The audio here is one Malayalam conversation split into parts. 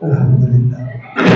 الحمد لله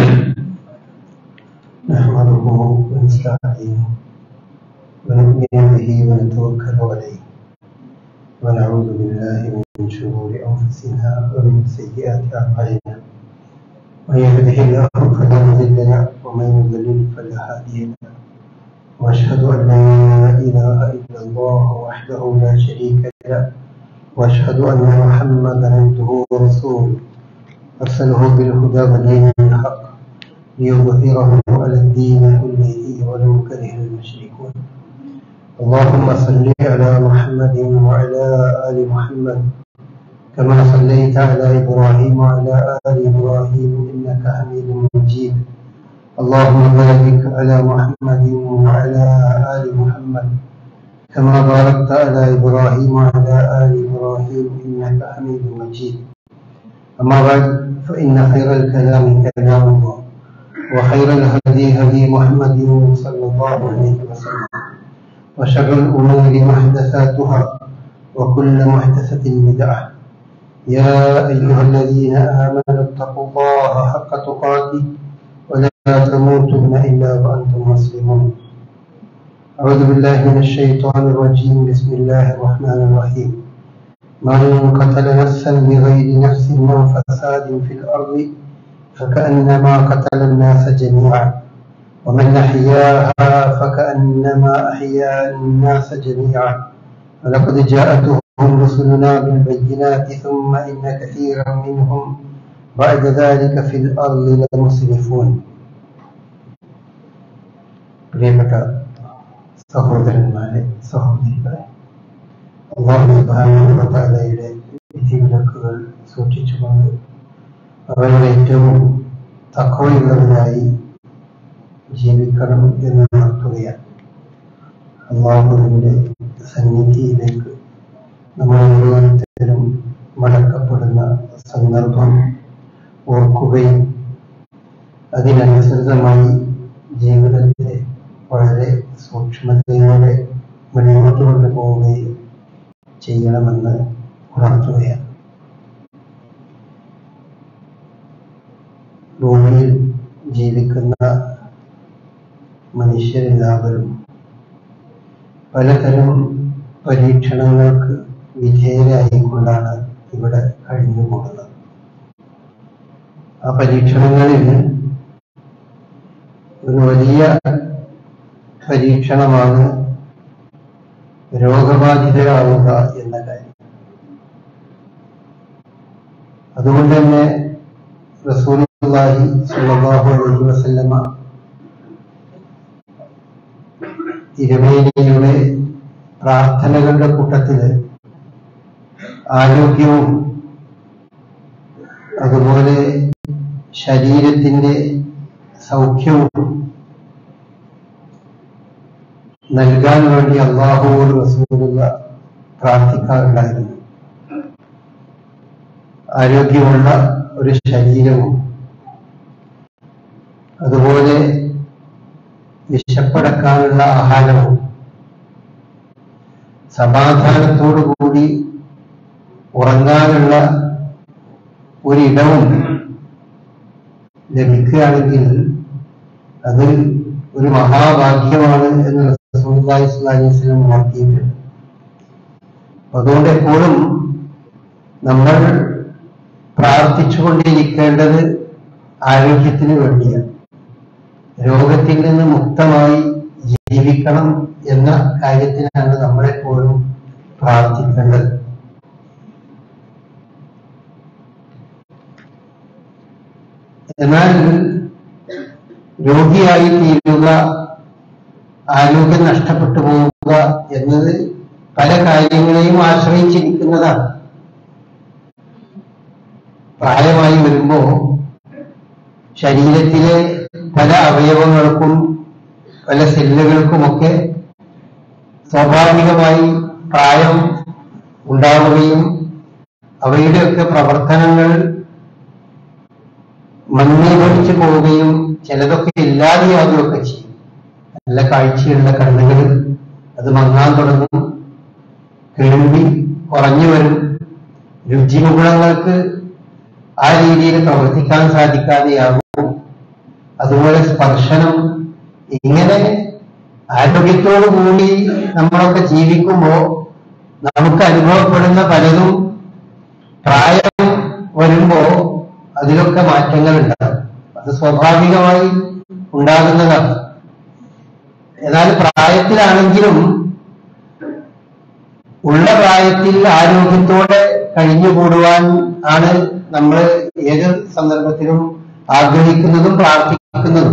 نحمده ونستعينه ونؤمن به ونتوكل عليه ونعوذ بالله من شرور انفسنا ومن سيئات اعمالنا من يهده الله فلا مضل له ومن يضلل فلا هادي له واشهد ان لا اله الا الله وحده لا شريك له واشهد ان محمدا عبده ورسوله ارسله بالهدى ودين الحق ليظهره على الدين كله ولو كره المشركون اللهم صل على محمد وعلى ال محمد كما صليت على ابراهيم وعلى ال ابراهيم انك حميد مجيد اللهم بارك على محمد وعلى ال محمد كما باركت على ابراهيم وعلى ال ابراهيم انك حميد مجيد اما بعد فان خير الكلام كلام الله وخير الهدي هدي محمد صلى الله عليه وسلم وشر الامور محدثاتها وكل محدثه بدعه يا ايها الذين امنوا اتقوا الله حق تقاته ولا تموتن الا وانتم مسلمون أعوذ بالله من الشيطان الرجيم بسم الله الرحمن الرحيم من قتل نفسا بغير نفس أو فساد في الأرض فكأنما قتل الناس جميعا ومن أحياها فكأنما أحيا الناس جميعا ولقد جاءتهم رسلنا بالبينات ثم إن كثيرا منهم بعد ذلك في الأرض لمسرفون പ്രിയപ്പെട്ട സഹോദരന്മാരെ സഹോദരികളെ അള്ളാഹുബാലയുടെ വിധിവിലക്കുകൾ സൂക്ഷിച്ചുകൊണ്ട് അവരുടെ ഏറ്റവും തക്കവയുള്ളവരായി ജീവിക്കണം എന്ന് നടത്തുകയാണ് അള്ളാഹുവിൻ്റെ സന്നിധിയിലേക്ക് നമ്മൾ ഓരോരുത്തരും മടക്കപ്പെടുന്ന സന്ദർഭം ഓർക്കുകയും അതിനനുസൃതമായി ജീവിതത്തെ വളരെ സൂക്ഷ്മതയോടെ മുന്നോട്ട് കൊണ്ടുപോവുകയും ചെയ്യണമെന്ന് ഉണർത്തുകയാണ് ഭൂമിയിൽ ജീവിക്കുന്ന മനുഷ്യരെല്ലാവരും പലതരം പരീക്ഷണങ്ങൾക്ക് വിധേയരായിക്കൊണ്ടാണ് ഇവിടെ കഴിഞ്ഞുകൂടുന്നത് ആ പരീക്ഷണങ്ങളിൽ ഒരു വലിയ പരീക്ഷണമാണ് രോഗബാധിതരാവുക എന്ന കാര്യം അതുകൊണ്ട് തന്നെ റസൂലുള്ളാഹി സ്വല്ലല്ലാഹു അലൈഹി വസല്ലമ തിരുമേനിയുടെ പ്രാർത്ഥനകളുടെ കൂട്ടത്തിൽ ആരോഗ്യവും അതുപോലെ ശരീരത്തിന്റെ സൗഖ്യവും നൽകാൻ വേണ്ടി അള്ളാഹുവോട് റസൂലുള്ള പ്രാർത്ഥിക്കാറുണ്ടായിരുന്നു ആരോഗ്യമുള്ള ഒരു ശരീരവും അതുപോലെ വിശപ്പടക്കാനുള്ള ആഹാരവും സമാധാനത്തോടു കൂടി ഉറങ്ങാനുള്ള ഒരിടവും ലഭിക്കുകയാണെങ്കിൽ അത് ഒരു മഹാഭാഗ്യമാണ് എന്ന് റസൂലുള്ളാഹി സ്വല്ലല്ലാഹി അലൈഹി വസല്ലം ഉണർത്തിയിട്ടുണ്ട് അതുകൊണ്ട് എപ്പോഴും നമ്മൾ പ്രാർത്ഥിച്ചുകൊണ്ടിരിക്കേണ്ടത് ആരോഗ്യത്തിന് വേണ്ടിയാണ് രോഗത്തിൽ നിന്ന് മുക്തമായി ജീവിക്കണം എന്ന കാര്യത്തിനാണ് നമ്മളെപ്പോഴും പ്രാർത്ഥിക്കേണ്ടത് എന്നാൽ രോഗിയായി തീരുക ആരോഗ്യം നഷ്ടപ്പെട്ടു പോവുക എന്നത് പല കാര്യങ്ങളെയും ആശ്രയിച്ചിരിക്കുന്നതാണ് പ്രായമായി വരുമ്പോ ശരീരത്തിലെ പല അവയവങ്ങൾക്കും പല സെല്ലുകൾക്കുമൊക്കെ സ്വാഭാവികമായി പ്രായം ഉണ്ടാവുകയും അവയുടെയൊക്കെ പ്രവർത്തനങ്ങൾ മന്ദീഭവിച്ചു പോവുകയും ചിലതൊക്കെ ഇല്ലാതെയാവുകയൊക്കെ ചെയ്യും നല്ല കാഴ്ചയുള്ള കണ്ണുകൾ അത് മങ്ങാൻ തുടങ്ങും കേൾവി കുറഞ്ഞു വരും രുചിഗുണങ്ങൾക്ക് ആ രീതിയിൽ പ്രവർത്തിക്കാൻ സാധിക്കാതെയാകും അതുപോലെ സ്പർശനം ഇങ്ങനെ ആരോഗ്യത്തോടു കൂടി നമ്മളൊക്കെ ജീവിക്കുമ്പോൾ നമുക്ക് അനുഭവപ്പെടുന്ന പലതും പ്രായം വരുമ്പോ അതിലൊക്കെ മാറ്റങ്ങൾ ഉണ്ടാകും അത് സ്വാഭാവികമായി ഉണ്ടാകുന്നതാണ് എന്നാൽ പ്രായത്തിലാണെങ്കിലും ഉള്ള പ്രായത്തിൽ ആരോഗ്യത്തോടെ കഴിഞ്ഞുകൂടുവാൻ ആണ് നമ്മൾ ഏത് സന്ദർഭത്തിലും ആഗ്രഹിക്കുന്നതും പ്രാർത്ഥിക്കുന്നതും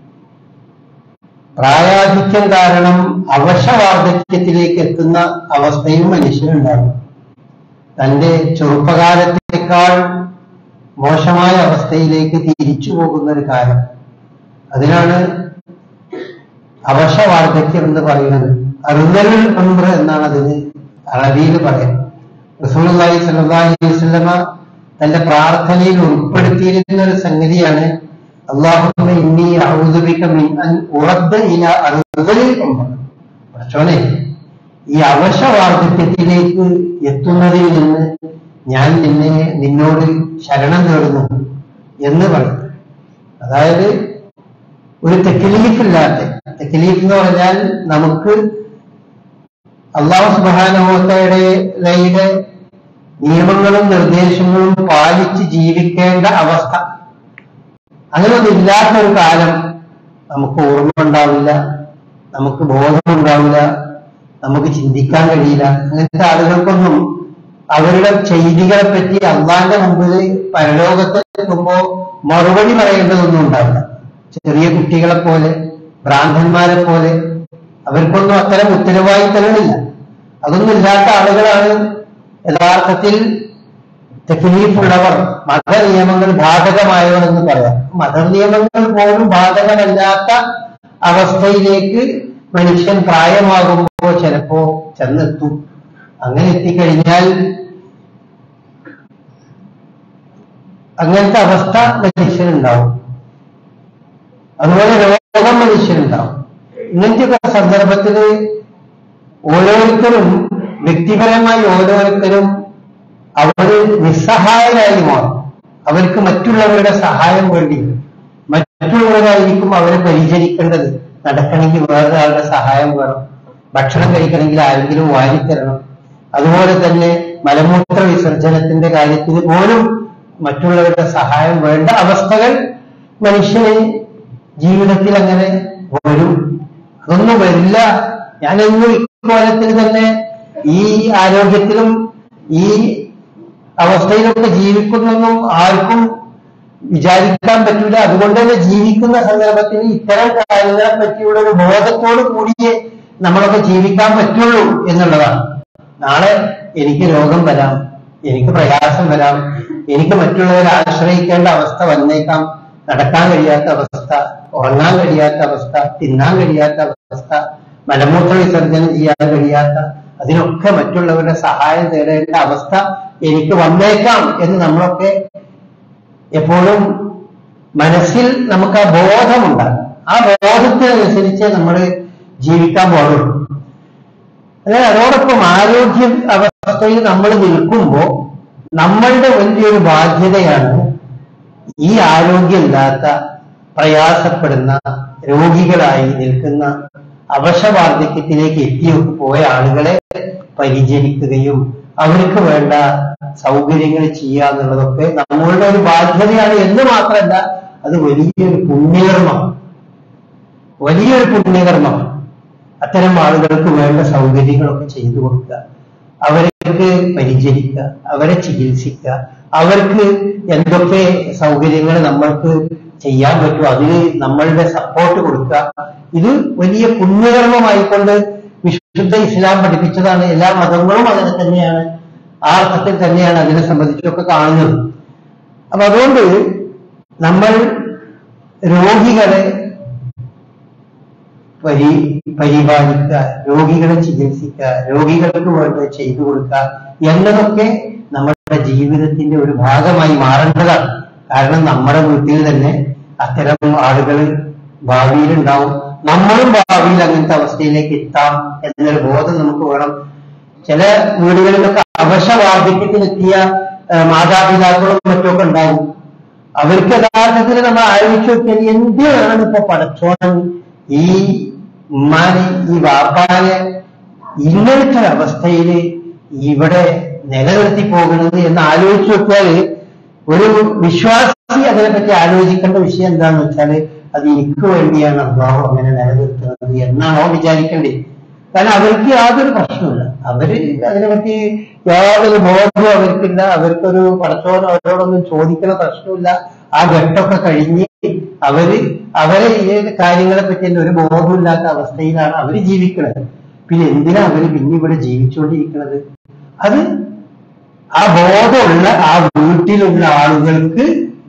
പ്രായാധിക്യം കാരണം അവശവാർദ്ധക്യത്തിലേക്ക് എത്തുന്ന അവസ്ഥയും മനുഷ്യനുണ്ടാകും തന്റെ ചെറുപ്പകാലത്തേക്കാൾ മോശമായ അവസ്ഥയിലേക്ക് തിരിച്ചു പോകുന്ന ഒരു കാലം അതിനാണ് അവശവാർദ്ധക്യം എന്ന് പറയുന്നത് അറുന്നൽ ഉംറ എന്നാണ് അതിന് അറബിയിൽ പറയാം റസൂലുള്ളാഹി സ്വല്ലല്ലാഹി അലൈഹി വസല്ലമ തന്റെ പ്രാർത്ഥനയിൽ ഉൾപ്പെടുത്തിയിരുന്ന ഒരു സംഗതിയാണ് അള്ളാഹുമ്മ ഇന്നി അഊദു ബിക മിൻ അൻ ഉറദ്ദ ഇല അറുന്നലിൽ ഉംറ പഠിച്ചോനെ ഈ അവശവാർദ്ധക്യത്തിലേക്ക് എത്തുന്നതിൽ നിന്ന് ഞാൻ നിന്നെ നിന്നോട് ശരണം തേടുന്നു എന്ന് പറയും അതായത് ഒരു തെക്കലീഫില്ലാത്ത തെക്കലീഫ് എന്ന് പറഞ്ഞാൽ നമുക്ക് അള്ളാഹു സുബാനുഭവത്തയുടെ നിയമങ്ങളും നിർദ്ദേശങ്ങളും പാലിച്ച് ജീവിക്കേണ്ട അവസ്ഥ അങ്ങനെയൊന്നും ഇല്ലാത്ത ഒരു കാലം നമുക്ക് ഓർമ്മ ഉണ്ടാവില്ല നമുക്ക് ബോധമുണ്ടാവില്ല നമുക്ക് ചിന്തിക്കാൻ കഴിയില്ല അങ്ങനത്തെ ആളുകൾക്കൊന്നും അവരുടെ ചെയ്തികളെ പറ്റി അള്ളാന്റെ മുമ്പിൽ പരലോകത്ത് എത്തുമ്പോ മറുപടി പറയേണ്ടതൊന്നും ഉണ്ടാവില്ല ചെറിയ കുട്ടികളെ പോലെ ഭ്രാന്തന്മാരെ പോലെ അവർക്കൊന്നും അത്തരം ഉത്തരവാദിത്തങ്ങളില്ല അതൊന്നും ഇല്ലാത്ത ആളുകളാണ് യഥാർത്ഥത്തിൽ തെക്കിലീഫുള്ളവർ മതനിയമങ്ങൾ ബാധകമായവർ എന്ന് പറയാം മതനിയമങ്ങൾ പോലും ബാധകമല്ലാത്ത അവസ്ഥയിലേക്ക് മനുഷ്യൻ പ്രായമാകുമ്പോൾ ചിലപ്പോ ചെന്നെത്തും അങ്ങനെ എത്തിക്കഴിഞ്ഞാൽ അങ്ങനത്തെ അവസ്ഥ മനുഷ്യനുണ്ടാവും അതുപോലെ രോഗം മനുഷ്യനുണ്ടാവും ഇങ്ങനത്തെയൊക്കെ സന്ദർഭത്തിൽ ഓരോരുത്തരും വ്യക്തിപരമായി ഓരോരുത്തരും അവർ നിസ്സഹായരായി മാറും അവർക്ക് മറ്റുള്ളവരുടെ സഹായം വേണ്ടി വരും. മറ്റുള്ളവരായിരിക്കും അവരെ പരിചരിക്കേണ്ടത് നടക്കണമെങ്കിൽ വേറൊരാളുടെ സഹായം വേണം ഭക്ഷണം കഴിക്കണമെങ്കിൽ ആരെങ്കിലും വാരിത്തരണം അതുപോലെ തന്നെ മലമൂത്ര വിസർജനത്തിന്റെ കാര്യത്തിൽ പോലും മറ്റുള്ളവരുടെ സഹായം വേണ്ട അവസ്ഥകൾ മനുഷ്യന് ജീവിതത്തിൽ അങ്ങനെ വരും അതൊന്നും വരില്ല ഞാനെന്നും ഇക്കാലത്തിൽ തന്നെ ഈ ആരോഗ്യത്തിലും ഈ അവസ്ഥയിലൊക്കെ ജീവിക്കുന്നൊന്നും ആർക്കും വിചാരിക്കാൻ പറ്റില്ല അതുകൊണ്ട് തന്നെ ജീവിക്കുന്ന സന്ദർഭത്തിൽ ഇത്തരം കാര്യങ്ങളെ പറ്റിയുള്ള ഒരു ബോധത്തോട് കൂടിയേ നമ്മളൊക്കെ ജീവിക്കാൻ പറ്റുള്ളൂ എന്നുള്ളതാണ് നാളെ എനിക്ക് രോഗം വരാം എനിക്ക് പ്രയാസം വരാം എനിക്ക് മറ്റുള്ളവരെ ആശ്രയിക്കേണ്ട അവസ്ഥ വന്നേക്കാം നടക്കാൻ കഴിയാത്ത അവസ്ഥ ഉറങ്ങാൻ കഴിയാത്ത അവസ്ഥ തിന്നാൻ കഴിയാത്ത അവസ്ഥ മലമൂത്ര വിസർജനം ചെയ്യാൻ കഴിയാത്ത അതിനൊക്കെ മറ്റുള്ളവരുടെ സഹായം തേടേണ്ട അവസ്ഥ എനിക്ക് വന്നേക്കാം എന്ന് നമ്മളൊക്കെ എപ്പോഴും മനസ്സിൽ നമുക്ക് ആ ബോധമുണ്ടാകും ആ ബോധത്തിനനുസരിച്ച് നമ്മൾ ജീവിക്കാൻ പാടുള്ളൂ അതായത് അതോടൊപ്പം ആരോഗ്യ അവസ്ഥയിൽ നമ്മൾ നിൽക്കുമ്പോൾ നമ്മളുടെ വലിയൊരു ബാധ്യതയാണ് ഈ ആരോഗ്യമില്ലാത്ത പ്രയാസപ്പെടുന്ന രോഗികളായി നിൽക്കുന്ന അവശവാർദ്ധക്യത്തിലേക്ക് എത്തിയൊക്കെ പോയ ആളുകളെ പരിചരിക്കുകയും അവർക്ക് വേണ്ട സൗകര്യങ്ങൾ ചെയ്യുക എന്നുള്ളതൊക്കെ നമ്മളുടെ ഒരു ബാധ്യതയാണ് എന്ന് മാത്രമല്ല അത് വലിയൊരു പുണ്യകർമ്മമാണ് വലിയൊരു പുണ്യകർമ്മമാണ് അത്തരം ആളുകൾക്ക് വേണ്ട സൗകര്യങ്ങളൊക്കെ ചെയ്തു കൊടുക്കുക അവർക്ക് പരിചരിക്കുക അവരെ ചികിത്സിക്കുക അവർക്ക് എന്തൊക്കെ സൗകര്യങ്ങൾ നമ്മൾക്ക് ചെയ്യാൻ പറ്റും അതിന് നമ്മളുടെ സപ്പോർട്ട് കൊടുക്കുക ഇത് വലിയ പുണ്യകർമ്മമായിക്കൊണ്ട് വിശുദ്ധ ഇസ്ലാം പഠിപ്പിച്ചതാണ് എല്ലാ മതങ്ങളും അതിനെ തന്നെയാണ് ആ അർത്ഥത്തിൽ തന്നെയാണ് അതിനെ സംബന്ധിച്ചൊക്കെ കാണുന്നത് അപ്പൊ അതുകൊണ്ട് നമ്മൾ രോഗികളെ പരി പരിപാലിക്കുക രോഗികളെ ചികിത്സിക്കുക രോഗികൾക്ക് വേണ്ടത് ചെയ്തു കൊടുക്കുക എന്നതൊക്കെ നമ്മുടെ ജീവിതത്തിന്റെ ഒരു ഭാഗമായി മാറേണ്ടതാണ് കാരണം നമ്മുടെ വീട്ടിൽ തന്നെ അത്തരം ആളുകൾ ഭാവിയിൽ ഉണ്ടാവും നമ്മളും ഭാവിയിൽ അങ്ങനത്തെ അവസ്ഥയിലേക്ക് എത്താം എന്നൊരു ബോധം നമുക്ക് വേണം ചില വീടുകളിലൊക്കെ അവശവാർദ്ധക്യത്തിലെത്തിയ ഏഹ് മാതാപിതാക്കളും മറ്റൊക്കെ ഉണ്ടാവും അവർക്ക് യഥാർത്ഥത്തിൽ നമ്മൾ ആലോചിച്ച് നോക്കിയാൽ എന്തിനാണ് ഇപ്പൊ പടച്ചോൻ ഈ ഉമ്മാനെ ഈ വാപ്പാനെ ഇങ്ങനത്തെ ഒരു അവസ്ഥയിൽ ഇവിടെ നിലനിർത്തി പോകുന്നത് എന്ന് ആലോചിച്ച് നോക്കിയാൽ ഒരു വിശ്വാസി അതിനെപ്പറ്റി ആലോചിക്കേണ്ട വിഷയം എന്താണെന്ന് വെച്ചാൽ അത് എനിക്ക് വേണ്ടിയാണ് അള്ളാഹു അങ്ങനെ നിലനിർത്തുന്നത് എന്നാണോ വിചാരിക്കേണ്ടത് കാരണം അവർക്ക് യാതൊരു പ്രശ്നമില്ല അവര് അതിനെപ്പറ്റി യാതൊരു ബോധവും അവർക്കില്ല അവർക്കൊരു പടച്ചോനോ അവരോടൊന്നും ചോദിക്കുന്ന പ്രശ്നമില്ല ആ ഘട്ടമൊക്കെ കഴിഞ്ഞ് അവര് അവരെ ഈ കാര്യങ്ങളെ പറ്റി തന്നെ ഒരു ബോധമില്ലാത്ത അവസ്ഥയിലാണ് അവര് ജീവിക്കുന്നത് പിന്നെ എന്തിനാ അവര് പിന്നെ ഇവിടെ ജീവിച്ചുകൊണ്ടിരിക്കുന്നത് അത് ആ ബോധമുള്ള ആ വീട്ടിലുള്ള ആളുകൾക്ക്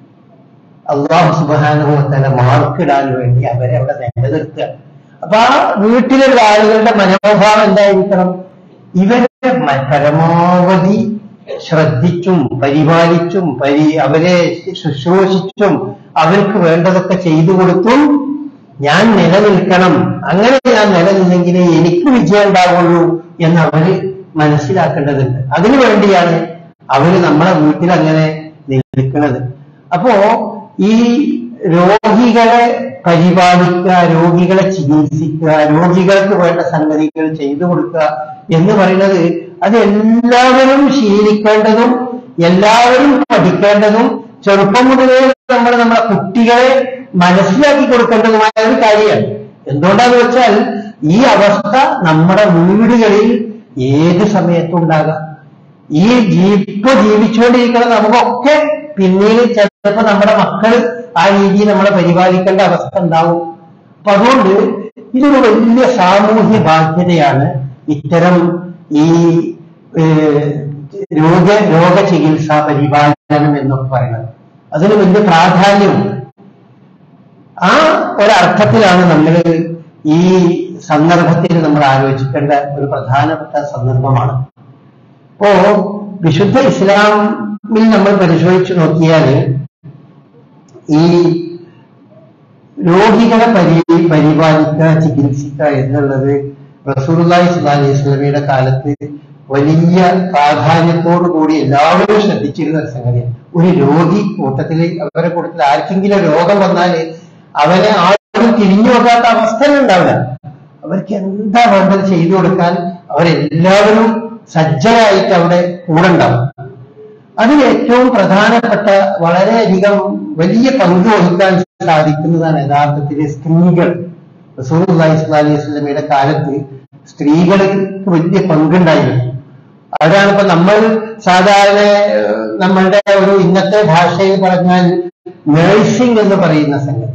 അള്ളാഹു സുബാനുഭവത്തല മാർക്കിടാൻ വേണ്ടി അവരെ അവിടെ നിലനിർത്തുക അപ്പൊ ആ വീട്ടിലുള്ള ആളുകളുടെ മനോഭാവം എന്തായിരിക്കണം ഇവരെ മ- പരമാവധി ശ്രദ്ധിച്ചും പരിപാലിച്ചും പരി അവരെ ശുശ്രൂഷിച്ചും അവർക്ക് വേണ്ടതൊക്കെ ചെയ്തു കൊടുത്തും ഞാൻ നിലനിൽക്കണം അങ്ങനെ ഞാൻ നിലനില്ലെങ്കിലേ എനിക്ക് വിജയം ഉണ്ടാവുള്ളൂ എന്ന് അവര് മനസ്സിലാക്കേണ്ടതുണ്ട് അതിനു വേണ്ടിയാണ് അവര് നമ്മളെ വീട്ടിൽ അങ്ങനെ നിൽക്കുന്നത് അപ്പോ ഈ രോഗികളെ പരിപാലിക്കുക രോഗികളെ ചികിത്സിക്കുക രോഗികൾക്ക് വേണ്ട സംഗതികൾ ചെയ്തു കൊടുക്കുക എന്ന് പറയുന്നത് അത് എല്ലാവരും ശീലിക്കേണ്ടതും എല്ലാവരും പഠിക്കേണ്ടതും ചെറുപ്പം മുതലേ നമ്മൾ നമ്മുടെ കുട്ടികളെ മനസ്സിലാക്കി കൊടുക്കേണ്ടതുമായ ഒരു കാര്യമാണ് എന്തുകൊണ്ടാന്ന് വെച്ചാൽ ഈ അവസ്ഥ നമ്മുടെ വീടുകളിൽ ഏത് സമയത്തും ഉണ്ടാകാം ഈ ജീ- ഇപ്പൊ ജീവിച്ചുകൊണ്ടിരിക്കുന്ന നമുക്കൊക്കെ പിന്നീട് ചിലപ്പോ നമ്മുടെ മക്കൾ ആ രീതിയിൽ നമ്മളെ പരിപാലിക്കേണ്ട അവസ്ഥ ഉണ്ടാവും അപ്പൊ അതുകൊണ്ട് ഇതൊരു വലിയ സാമൂഹ്യ ബാധ്യതയാണ് ഇത്തരം ഈ ഏഹ്, രോഗ രോഗചികിത്സാ പരിപാലനം എന്നൊക്കെ പറയുന്നത് അതിന് വലിയ പ്രാധാന്യമുണ്ട് ആ ഒരർത്ഥത്തിലാണ് നമ്മൾ ഈ സന്ദർഭത്തിൽ നമ്മൾ ആലോചിക്കേണ്ട ഒരു പ്രധാനപ്പെട്ട സന്ദർഭമാണ് അപ്പോ വിശുദ്ധ ഇസ്ലാമിൽ നമ്മൾ പരിശോധിച്ചു നോക്കിയാൽ ഈ രോഗികളെ പരി പരിപാലിക്കുക ചികിത്സിക്കുക എന്നുള്ളത് റസൂലുള്ളാഹി സ്വല്ലല്ലാഹി അലൈഹി വസല്ലമയുടെ കാലത്ത് വലിയ പ്രാധാന്യത്തോടു കൂടി എല്ലാവരും ശ്രദ്ധിച്ചിരുന്ന ഒരു സംഗതിയാണ് ഒരു രോഗി കൂട്ടത്തിൽ അവരുടെ കൂട്ടത്തിൽ ആർക്കെങ്കിലും രോഗം വന്നാൽ അവനെ ആരും തിരിഞ്ഞു നോക്കാത്ത അവസ്ഥ ഉണ്ടാവില്ല അവർക്ക് എന്താ വേണ്ടത് ചെയ്തു കൊടുക്കാൻ അവരെല്ലാവരും സജ്ജരായിട്ട് അവിടെ കൂടെ ഉണ്ടാവും അതിൽ ഏറ്റവും പ്രധാനപ്പെട്ട വളരെയധികം വലിയ പങ്ക് വഹിക്കാൻ സാധിക്കുന്നതാണ് യഥാർത്ഥത്തിൽ സ്ത്രീകൾ റസൂലുള്ളാഹി സ്വല്ലല്ലാഹി അലൈഹി വസല്ലമയുടെ കാലത്ത് സ്ത്രീകൾക്ക് വലിയ പങ്കുണ്ടായിരുന്നു അതാണ് ഇപ്പൊ നമ്മൾ സാധാരണ ഏഹ്, നമ്മളുടെ ഒരു ഇന്നത്തെ ഭാഷയിൽ പറഞ്ഞാൽ നേഴ്സിംഗ് എന്ന് പറയുന്ന സംഗതി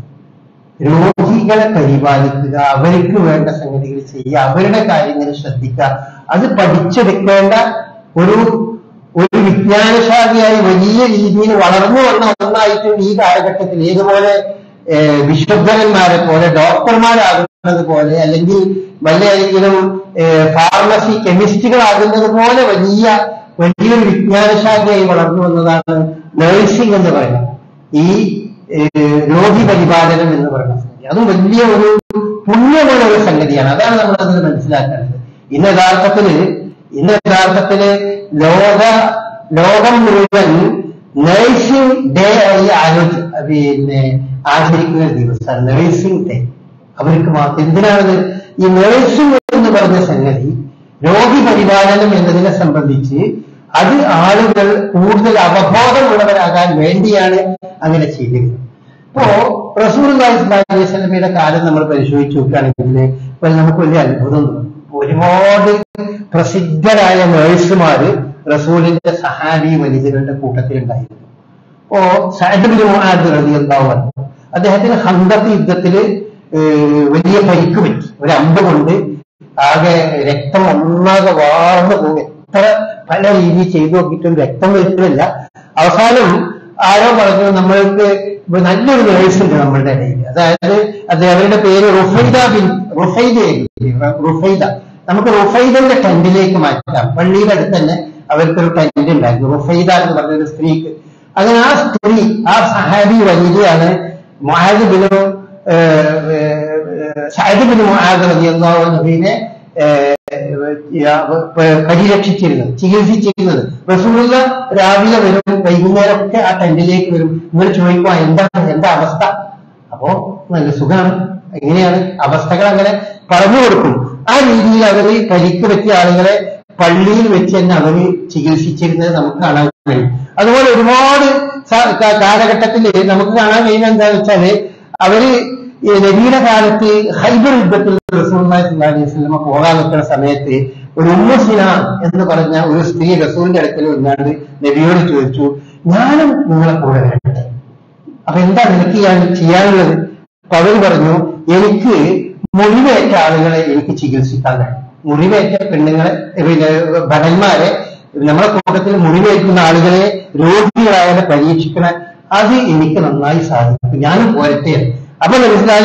രോഗികളെ പരിപാലിക്കുക അവർക്ക് വേണ്ട സംഗതികൾ ചെയ്യുക അവരുടെ കാര്യങ്ങൾ ശ്രദ്ധിക്കുക അത് പഠിച്ചെടുക്കേണ്ട ഒരു ഒരു വിജ്ഞാനശാലിയായി വലിയ രീതിയിൽ വളർന്നു വന്ന ഒന്നായിട്ടും ഈ കാലഘട്ടത്തിൽ ഏതുപോലെ ഏഹ്, വിശുദ്ധന്മാരെ പോലെ ഡോക്ടർമാരാകുന്നത് പോലെ അല്ലെങ്കിൽ വല്ല ഏതെങ്കിലും ഏഹ്, ഫാർമസി കെമിസ്റ്റുകളാകുന്നത് പോലെ വലിയ വലിയൊരു വിജ്ഞാനശാലിയായി വളർന്നു വന്നതാണ് നഴ്സിംഗ് എന്ന് പറയുന്നത് ഈ ഏഹ്, രോഗി പരിപാലനം എന്ന് പറയുന്ന സംഗതി അതും വലിയ ഒരു പുണ്യമുള്ള ഒരു സംഗതിയാണ് അതാണ് നമ്മൾ അതിൽ മനസ്സിലാക്കേണ്ടത് ഇന്ന് യഥാർത്ഥത്തില് ഇന്ന് യഥാർത്ഥത്തില് ലോക ലോകം മുഴുവൻ നഴ്സിംഗ് ഡേ ആയി ആലോചി പിന്നെ ആചരിക്കുന്ന ഒരു ദിവസമാണ് നഴ്സിംഗ് ഡേ അവർക്ക് മാത്രം എന്തിനാണത് ഈ നഴ്സിംഗ് എന്ന് പറഞ്ഞ സംഗതി രോഗി പരിപാലനം എന്നതിനെ സംബന്ധിച്ച് അത് ആളുകൾ കൂടുതൽ അവബോധമുള്ളവരാകാൻ വേണ്ടിയാണ് അങ്ങനെ ചെയ്തിരുന്നത് ഇപ്പോ റസൂൽ അലൈഹി സ്വലമയുടെ കാലം നമ്മൾ പരിശോധിച്ച് നോക്കുകയാണെങ്കിൽ ഇപ്പൊ നമുക്ക് വലിയ അത്ഭുതം തോന്നും ഒരുപാട് പ്രസിദ്ധരായ നേഴ്സുമാര് റസൂലിന്റെ സഹാബി വനിതകളുടെ കൂട്ടത്തിലുണ്ടായിരുന്നു ഇപ്പോ സാഹിബിന് മുഹാദ് റളിയല്ലാഹു അൻഹു അദ്ദേഹത്തിന് ഹന്തത്ത് യുദ്ധത്തില് ഏഹ്, വലിയ പരിക്ക് പറ്റി ഒരു അമ്പ് കൊണ്ട് ആകെ രക്തം ഒന്നാകെ വാർന്നു പോകും എത്ര പല രീതിയിൽ ചെയ്തു നോക്കിയിട്ടും രക്തം വരുന്നില്ല അവസാനം ആരോ പറഞ്ഞു നമ്മൾക്ക് ഇപ്പൊ നല്ലൊരു നേഴ്സ് ഉണ്ട് നമ്മളുടെ ഇടയിൽ അതായത് അത് അവരുടെ പേര് റുഫൈദ ബിൻ റുഫൈദ റുഫൈദ നമുക്ക് റുഫൈദന്റെ ടെന്റിലേക്ക് മാറ്റാം പള്ളിയുടെ അടുത്ത് തന്നെ അവർക്കൊരു ടെന്റ് ഉണ്ടായിരുന്നു റുഫൈദ എന്ന് പറഞ്ഞൊരു സ്ത്രീക്ക് അങ്ങനെ ആ സ്ത്രീ ആ സഹാബി വനിതയാണ് മുഹാദ് ബിനു സാഹിബിന് മുഹാദ് റളിയല്ലാഹു അൻഹുവിനെ പരിരക്ഷിച്ചിരുന്നത് ചികിത്സിച്ചിരുന്നത് റസൂലുള്ള രാവിലെ വരും വൈകുന്നേരം ഒക്കെ ആ ടെന്റിലേക്ക് വരും നിങ്ങൾ ചോദിക്കുക എന്താണ് എന്താ അവസ്ഥ അപ്പോ നല്ല സുഖമാണ് എങ്ങനെയാണ് അവസ്ഥകൾ അങ്ങനെ പറഞ്ഞു കൊടുക്കും ആ രീതിയിൽ അവര് പരിക്ക് പറ്റിയ ആളുകളെ പള്ളിയിൽ വെച്ച് തന്നെ അവര് ചികിത്സിച്ചിരുന്നത് നമുക്ക് കാണാൻ കഴിയും അതുപോലെ ഒരുപാട് സ- കാ- കാലഘട്ടത്തിൽ നമുക്ക് കാണാൻ കഴിയുന്നത് എന്താണെന്ന് വെച്ചാല് അവര് ഈ നബിയുടെ കാലത്ത് ഹൈബർ യുദ്ധത്തിൽ റസൂലുള്ളാഹി സ്വല്ലല്ലാഹു അലൈഹി വസല്ലമ പോകാൻ നിൽക്കുന്ന സമയത്ത് ഒരു ഉമ്മുസിന എന്ന് പറഞ്ഞ ഒരു സ്ത്രീ റസൂലിന്റെ അടുക്കൽ വന്നാണ്ട് നബിയോട് ചോദിച്ചു ഞാനും നിങ്ങളെ കൂടെ വരട്ടെ അപ്പൊ എന്താ നിനക്ക് ഞാൻ ചെയ്യാനുള്ളത് അപ്പൊ അവര് പറഞ്ഞു എനിക്ക് മുറിവേറ്റ ആളുകളെ എനിക്ക് ചികിത്സിക്കാൻ കഴിയും മുറിവേറ്റ പെണ്ണുങ്ങളെ പിന്നെ ഭടന്മാരെ നമ്മളെ കൂട്ടത്തിൽ മുറിവേൽക്കുന്ന ആളുകളെ രോഗികളായാലെ പരീക്ഷിക്കണ അത് എനിക്ക് നന്നായി സാധിക്കും ഞാനും പോരട്ടെ അപ്പൊ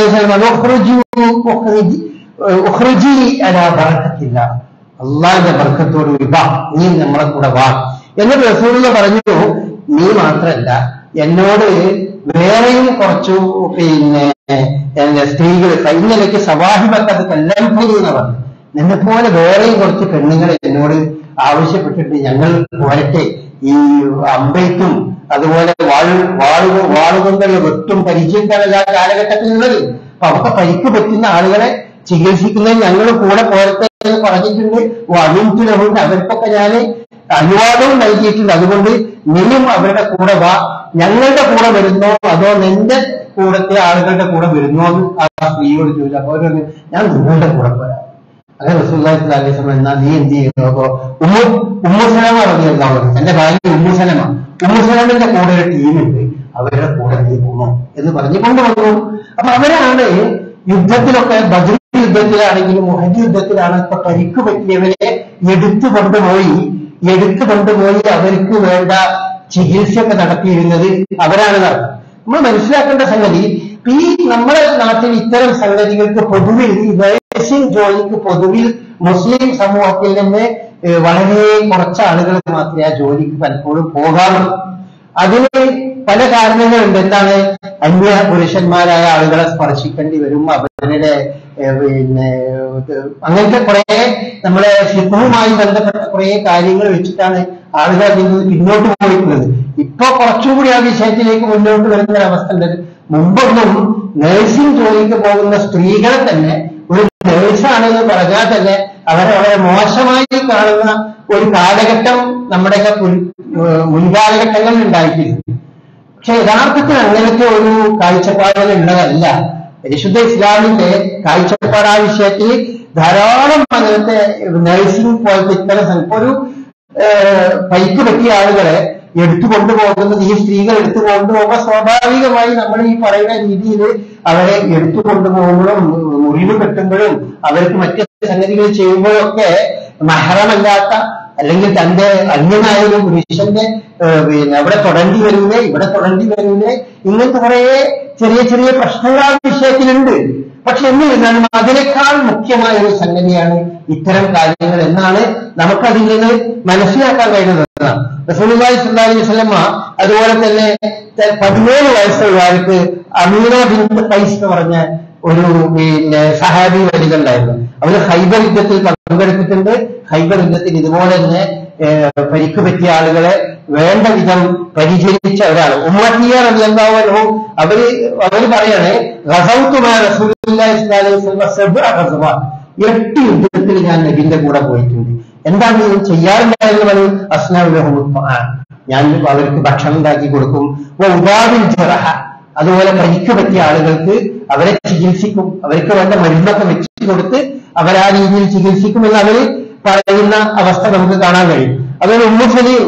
മനസ്സിലായി അലാ ബറക്കത്തില്ല അള്ളാഹിന്റെ ബർക്കത്തോട് കൂടി വാ നീ നമ്മളെ കൂടെ വാ എന്നിട്ട് റസൂലുള്ള പറഞ്ഞു നീ മാത്രല്ല എന്നോട് വേറെയും കുറച്ചു പിന്നെ എന്റെ സ്ത്രീകൾ സൈന്യലേക്ക് സവാഹിബത്ത് അത് കല്യാണം എന്ന് പറഞ്ഞു നിന്നെ പോലെ വേറെയും കുറച്ച് പെണ്ണുങ്ങൾ എന്നോട് ആവശ്യപ്പെട്ടിട്ട് ഞങ്ങൾ പോരട്ടെ ഈ അമ്പയ്ക്കും അതുപോലെ വാഴ് വാളുകൾ വാളുകൊണ്ടുള്ള വെട്ടും പരിചയക്കാരല്ല ആ കാലഘട്ടത്തിലുള്ളത് അപ്പൊ അവർക്ക് പരിക്ക് പറ്റുന്ന ആളുകളെ ചികിത്സിക്കുന്നതിന് ഞങ്ങൾ കൂടെ പോരട്ടെ എന്ന് പറഞ്ഞിട്ടുണ്ട് വഴിത്തിലുണ്ട് അവർക്കൊക്കെ ഞാൻ അനുവാദവും നൽകിയിട്ടുണ്ട് അതുകൊണ്ട് നീയും അവരുടെ കൂടെ വാ ഞങ്ങളുടെ കൂടെ വരുന്നോ അതോ നിന്റെ കൂടത്തെ ആളുകളുടെ കൂടെ വരുന്നോ എന്ന് ആ സ്ത്രീയോട് ചോദിച്ചു അപ്പൊ അവര് പറഞ്ഞു, ഞാൻ നിങ്ങളുടെ കൂടെ പോരാ അങ്ങനെ റസൂല്ലാഹി അലൈഹി വസല്ലം എന്നാ നീ എന്ത് ചെയ്യുന്നു അപ്പൊ ഉമ്മു ഉമ്മുസലമ പറഞ്ഞിരുന്നു അവർ എന്റെ ഭാര്യ ഉമ്മുസലമ ഉമ്മുസലമിന്റെ കൂടെ ഒരു ടീമുണ്ട് അവരുടെ കൂടെ നീ പോകണം എന്ന് പറഞ്ഞു കൊണ്ടുവന്നു അപ്പൊ അവരാണ് യുദ്ധത്തിലൊക്കെ ബദർ യുദ്ധത്തിലാണെങ്കിലും മുഹജ് യുദ്ധത്തിലാണ് ഇപ്പൊ പരിക്ക് പറ്റിയവരെ എടുത്തു കൊണ്ടുപോയി എടുത്തു കൊണ്ടുപോയി അവർക്ക് വേണ്ട ചികിത്സയൊക്കെ നടത്തിയിരുന്നത് അവരാണ് നടത്തുന്നത് നമ്മൾ മനസ്സിലാക്കേണ്ട സംഗതി ഈ നമ്മുടെ നാട്ടിൽ ഇത്തരം സംഗതികൾക്ക് പൊതുവിൽ ഈ നഴ്സിംഗ് ജോലിക്ക് പൊതുവിൽ മുസ്ലിം സമൂഹത്തിൽ നിന്ന് ഏഹ്, വളരെ കുറച്ച് ആളുകൾ മാത്രമേ ആ ജോലിക്ക് പലപ്പോഴും പോകാറുള്ളൂ അതിന് പല കാരണങ്ങളുണ്ട് എന്താണ് അന്യ പുരുഷന്മാരായ ആളുകളെ സ്പർശിക്കേണ്ടി വരും അവരുടെ ഏഹ്, പിന്നെ ഇത് അങ്ങനത്തെ കുറെ നമ്മളെ ശില്പവുമായി ബന്ധപ്പെട്ട കുറെ കാര്യങ്ങൾ വെച്ചിട്ടാണ് ആളുകൾ അതിൽ നിന്ന് പിന്നോട്ട് പോയിട്ടുള്ളത് ഇപ്പൊ കുറച്ചും കൂടി ആ വിഷയത്തിലേക്ക് മുന്നോട്ട് വരുന്ന ഒരു അവസ്ഥ ഉണ്ട് മുമ്പൊന്നും നഴ്സിംഗ് ജോലിക്ക് പോകുന്ന സ്ത്രീകളെ തന്നെ ഒരു നേഴ്സാണെന്ന് പറഞ്ഞാൽ തന്നെ അവരെ വളരെ മോശമായി കാണുന്ന ഒരു കാലഘട്ടം നമ്മുടെയൊക്കെ പുൻ- ഏഹ് മുൻകാലഘട്ടങ്ങളിൽ ഉണ്ടായിട്ടില്ല പക്ഷെ യഥാർത്ഥത്തിൽ അങ്ങനത്തെ ഒരു കാഴ്ചപ്പാടുകൾ ഉള്ളതല്ല പരിശുദ്ധ ഇസ്ലാമിന്റെ കാഴ്ചപ്പാട് ആ വിഷയത്തിൽ ധാരാളം അങ്ങനത്തെ നഴ്സിംഗ് പോലത്തെ ഇത്തരം സം- ഇപ്പൊ ഒരു ഏഹ്, പരിക്ക് പറ്റിയ ആളുകളെ എടുത്തു കൊണ്ടുപോകുന്നത് ഈ സ്ത്രീകൾ എടുത്തു കൊണ്ടുപോകുമ്പോൾ സ്വാഭാവികമായി നമ്മൾ ഈ പറയുന്ന രീതിയിൽ അവരെ എടുത്തു കൊണ്ടുപോകുമ്പോഴും മുറിവ് കെട്ടുമ്പോഴും അവർക്ക് മറ്റ് സംഗതികൾ ചെയ്യുമ്പോഴൊക്കെ മഹറമല്ലാത്ത അല്ലെങ്കിൽ തന്റെ അന്യനായ ഒരു പുരുഷന്റെ ഏഹ്, പിന്നെ അവിടെ തൊടേണ്ടി വരൂലേ ഇവിടെ തൊടേണ്ടി വരൂലേ ഇങ്ങനത്തെ കുറെ ചെറിയ ചെറിയ പ്രശ്നങ്ങൾ ആ വിഷയത്തിലുണ്ട് പക്ഷെ എന്നിരുന്നാലും അതിനേക്കാൾ മുഖ്യമായ ഒരു സംഗതിയാണ് ഇത്തരം കാര്യങ്ങൾ എന്നാണ് നമുക്കതിൽ നിന്ന് മനസ്സിലാക്കാൻ കഴിയുന്നത് എന്നാണ്. റസൂലുള്ളാഹി സ്വല്ലല്ലാഹി അലൈഹി വസല്ലമ അതുപോലെ തന്നെ ത- പതിനേഴ് വയസ്സുള്ളവർക്ക് അമീന ബിൻ ഖൈസ് എന്ന് പറഞ്ഞ ഒരു പിന്നെ സഹാബി വനിതണ്ടായിരുന്നു അവര് ഹൈബർ യുദ്ധത്തിൽ പങ്കെടുത്തിട്ടുണ്ട് ഹൈബർ യുദ്ധത്തിൽ ഇതുപോലെ തന്നെ ഏഹ്, പരിക്ക് പറ്റിയ ആളുകളെ വേണ്ട വിധം പരിചരിച്ച ഒരാൾ ഉമ്മത്തിയ റളിയല്ലാഹു അവര് അവര് പറയാണ് റസൗത്തുമായ റസൂലുള്ളാഹി സ്വല്ലല്ലാഹി അലൈഹി വസല്ലം സബ്അ ഗസവ എട്ട് യുദ്ധത്തിൽ ഞാൻ നബിന്റെ കൂടെ പോയിട്ടുണ്ട് എന്താണ് ഞാൻ ചെയ്യാറുണ്ടായിരുന്നത് അസ്നാവുലഹും ഞാൻ അവർക്ക് ഭക്ഷണം ഉണ്ടാക്കി കൊടുക്കും ഉദാവിൽ ജറഹ അതുപോലെ പരിക്ക് പറ്റിയ ആളുകൾക്ക് അവരെ ചികിത്സിക്കും അവർക്ക് വേണ്ട മരുന്നൊക്കെ വെച്ച് കൊടുത്ത് അവരാ രീതിയിൽ ചികിത്സിക്കുമെന്ന് അവര് പറയുന്ന അവസ്ഥ നമുക്ക് കാണാൻ കഴിയും അതൊരു ഉമ്മു സലീം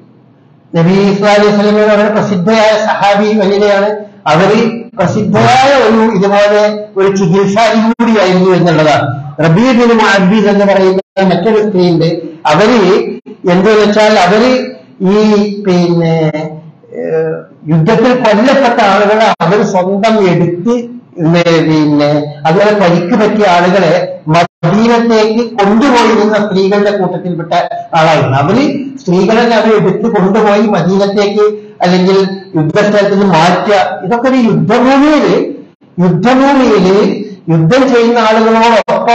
നബി ഇസ്ലാ അലൈഹി സ്വലമയുടെ വളരെ പ്രസിദ്ധയായ സഹാബി വനിതയാണ് അവര് പ്രസിദ്ധമായ ഒരു ഇതുപോലെ ഒരു ചികിത്സാരി കൂടിയായിരുന്നു എന്നുള്ളതാണ് റബീബിന് അബീസ് എന്ന് പറയുന്ന മറ്റൊരു സ്ത്രീയുണ്ട് അവര് എന്തെന്ന് വെച്ചാൽ അവര് ഈ പിന്നെ ഏഹ്, യുദ്ധത്തിൽ കൊല്ലപ്പെട്ട ആളുകളെ അവർ സ്വന്തം എടുത്ത് പിന്നെ പിന്നെ അതുപോലെ പരിക്ക് പറ്റിയ ആളുകളെ മദീനത്തേക്ക് കൊണ്ടുപോയിരുന്ന സ്ത്രീകളുടെ കൂട്ടത്തിൽപ്പെട്ട ആളായിരുന്നു അവര് സ്ത്രീകളെ അവർ എടുത്ത് കൊണ്ടുപോയി മദീനത്തേക്ക് അല്ലെങ്കിൽ യുദ്ധസ്ഥലത്ത് നിന്ന് മാറ്റുക ഇതൊക്കെ ഒരു യുദ്ധഭൂമിയില് യുദ്ധഭൂമിയില് യുദ്ധം ചെയ്യുന്ന ആളുകളോടൊപ്പം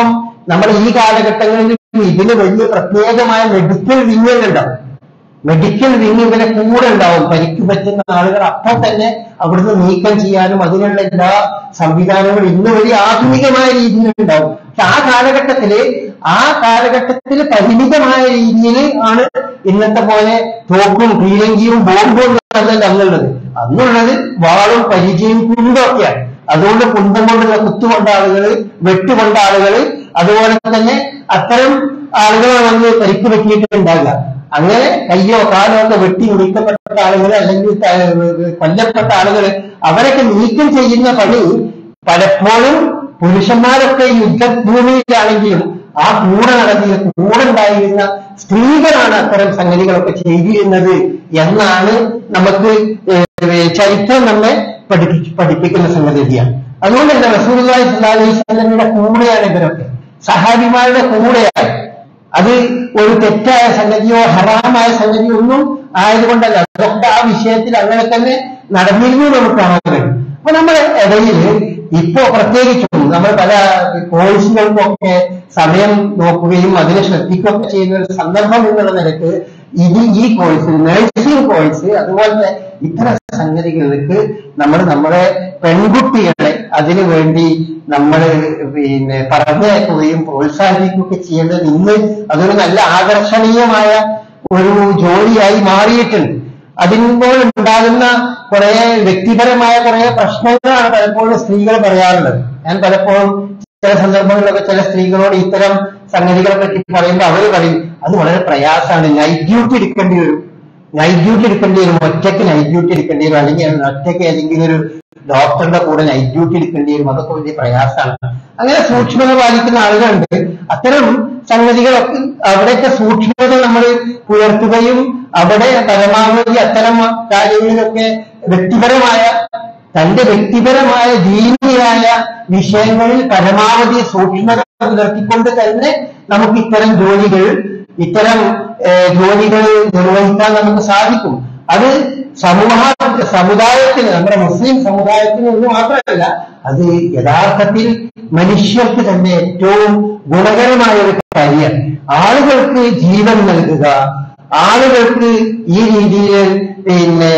നമ്മുടെ ഈ കാലഘട്ടങ്ങളിൽ ഇതിന് വലിയ പ്രത്യേകമായ മെഡിക്കൽ വിങ്ങലുണ്ടാവും മെഡിക്കൽ വിങ് ഇവരെ കൂടെ ഉണ്ടാവും പരിക്ക് പറ്റുന്ന ആളുകൾ അപ്പോൾ തന്നെ അവിടുന്ന് നീക്കം ചെയ്യാനും അതിനുള്ള എല്ലാ സംവിധാനങ്ങളും ഇന്ന് വലിയ ആധുനികമായ രീതിയിൽ ഉണ്ടാവും പക്ഷെ ആ കാലഘട്ടത്തില് ആ കാലഘട്ടത്തിൽ പരിമിതമായ രീതിയിൽ ആണ് ഇന്നത്തെ പോലെ തോക്കും പീരങ്കിയും ബോംബും അല്ലല്ല അന്നുള്ളത് അന്നുള്ളത് വാളും പരിചയം കുണ്ടൊക്കെയാണ് അതുകൊണ്ട് കുന്തം കൊണ്ടുള്ള കുത്തുകൊണ്ട ആളുകള് വെട്ടുകൊണ്ട ആളുകള് അതുപോലെ തന്നെ അത്തരം ആളുകളെ വന്ന് പരിക്ക് പറ്റിയിട്ടുണ്ടാകുക അങ്ങനെ കയ്യോ കാലോ ഒക്കെ വെട്ടി മുറിക്കപ്പെട്ട ആളുകൾ അല്ലെങ്കിൽ ത- കൊല്ലപ്പെട്ട ആളുകൾ അവരൊക്കെ നീക്കം ചെയ്യുന്ന പണി പലപ്പോഴും പുരുഷന്മാരൊക്കെ യുദ്ധഭൂമിയിലാണെങ്കിലും ആ കൂടെ നടത്തിയ കൂടെ ഉണ്ടായിരുന്ന സ്ത്രീകളാണ് അത്തരം സംഗതികളൊക്കെ ചെയ്തിരുന്നത് എന്നാണ് നമുക്ക് ഏഹ് ചരിത്രം നമ്മെ പഠിപ്പി പഠിപ്പിക്കുന്ന സംഗതിയാണ് അതുകൊണ്ട് തന്നെ റസൂലി സ്വലാസ്വലമിയുടെ കൂടെയാണ് ഇവരൊക്കെ സഹാബിമാരുടെ കൂടെയാണ് അത് ഒരു തെറ്റായ സംഗതിയോ ഹറാമായ സംഗതിയോ ഒന്നും ആയതുകൊണ്ടല്ല അതൊക്കെ ആ വിഷയത്തിൽ അങ്ങനെ തന്നെ നടന്നിരുന്നു നമുക്ക് കാണാൻ കഴിയും അപ്പൊ നമ്മുടെ ഇടയിൽ ഇപ്പോ പ്രത്യേകിച്ചും നമ്മൾ പല കോഴ്സുകൾക്കൊക്കെ സമയം നോക്കുകയും അതിനെ ശ്രദ്ധിക്കുകയൊക്കെ ചെയ്യുന്ന ഒരു സന്ദർഭം എന്നുള്ള നിലക്ക് ഇത് ഈ കോഴ്സ് നഴ്സിംഗ് കോഴ്സ് അതുപോലത്തെ ഇത്തരം സംഗതികൾക്ക് നമ്മൾ നമ്മുടെ പെൺകുട്ടികളെ അതിനു വേണ്ടി നമ്മൾ പിന്നെ പറഞ്ഞയക്കുകയും പ്രോത്സാഹിപ്പിക്കുകയൊക്കെ ചെയ്യേണ്ടത് ഇന്ന് അതൊരു നല്ല ആകർഷണീയമായ ഒരു ജോലിയായി മാറിയിട്ടുണ്ട് അതിനുമ്പോൾ ഉണ്ടാകുന്ന കുറെ വ്യക്തിപരമായ കുറെ പ്രശ്നങ്ങളാണ് പലപ്പോഴും സ്ത്രീകൾ പറയാറുള്ളത് ഞാൻ പലപ്പോഴും ചില സന്ദർഭങ്ങളിലൊക്കെ ചില സ്ത്രീകളോട് ഇത്തരം സംഗതികളെ പറ്റി പറയുമ്പോൾ അവർ പറയും അത് വളരെ പ്രയാസമാണ് നൈറ്റ് ഡ്യൂട്ടി എടുക്കേണ്ടി വരും നൈറ്റ് ഡ്യൂട്ടി എടുക്കേണ്ടി വരും ഒറ്റയ്ക്ക് നൈറ്റ് ഡ്യൂട്ടി എടുക്കേണ്ടി വരും അല്ലെങ്കിൽ ഒറ്റയ്ക്ക് ഏതെങ്കിലും ഒരു ഡോക്ടറുടെ കൂടെ നൈറ്റ് ഡ്യൂട്ടി എടുക്കേണ്ടി വരും അതൊക്കെ വലിയ പ്രയാസമാണ് അങ്ങനെ സൂക്ഷ്മത പാലിക്കുന്ന ആളുകളുണ്ട് അത്തരം സംഗതികളൊക്കെ അവിടെയൊക്കെ സൂക്ഷ്മത നമ്മൾ പുലർത്തുകയും അവിടെ പരമാവധി അത്തരം കാര്യങ്ങളിലൊക്കെ വ്യക്തിപരമായ തന്റെ വ്യക്തിപരമായ ദീനിയായ വിഷയങ്ങളിൽ പരമാവധി സൂക്ഷ്മത പുലർത്തിക്കൊണ്ട് തന്നെ നമുക്ക് ഇത്തരം ജോലികൾ ഇത്തരം ഏഹ്, ജോലികൾ നിർവഹിക്കാൻ നമുക്ക് സാധിക്കും അത് സമൂഹ സമുദായത്തിന് നമ്മുടെ മുസ്ലിം സമുദായത്തിന് എന്ന് മാത്രമല്ല അത് യഥാർത്ഥത്തിൽ മനുഷ്യർക്ക് തന്നെ ഏറ്റവും ഗുണകരമായ ഒരു കാര്യമാണ് ആളുകൾക്ക് ജീവൻ നൽകുക ആളുകൾക്ക് ഈ രീതിയിൽ പിന്നെ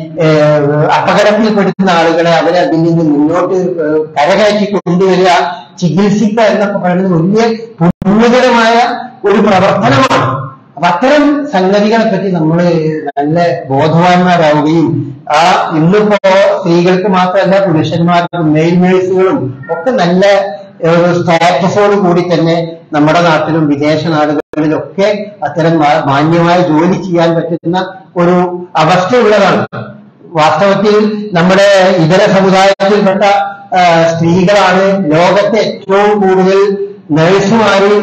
ഏഹ്, അപകടത്തിൽപ്പെടുത്തുന്ന ആളുകളെ അവരെ അതിൽ നിന്ന് മുന്നോട്ട് ഏഹ്, കരകയറ്റി കൊണ്ടുവരിക ചികിത്സിക്കുക എന്നൊക്കെ പറയുന്നത് വലിയ പുണ്യകരമായ ഒരു പ്രവർത്തനമാണ് അപ്പൊ അത്തരം സംഗതികളെ പറ്റി നമ്മൾ നല്ല ബോധവാന്മാരാവുകയും ആ ഇന്നിപ്പോ സ്ത്രീകൾക്ക് മാത്രമല്ല പുരുഷന്മാർക്കും മെയിൽ നേഴ്സുകളും ഒക്കെ നല്ല ഒരു സ്റ്റാറ്റസോട് കൂടി തന്നെ നമ്മുടെ നാട്ടിലും വിദേശ നാടുകളിലൊക്കെ അത്തരം മാ- മാന്യമായ ജോലി ചെയ്യാൻ പറ്റുന്ന ഒരു അവസ്ഥയുള്ളതാണ് വാസ്തവത്തിൽ നമ്മുടെ ഇതര സമുദായത്തിൽപ്പെട്ട ആ, സ്ത്രീകളാണ് ലോകത്തെ ഏറ്റവും കൂടുതൽ നഴ്സുമാര്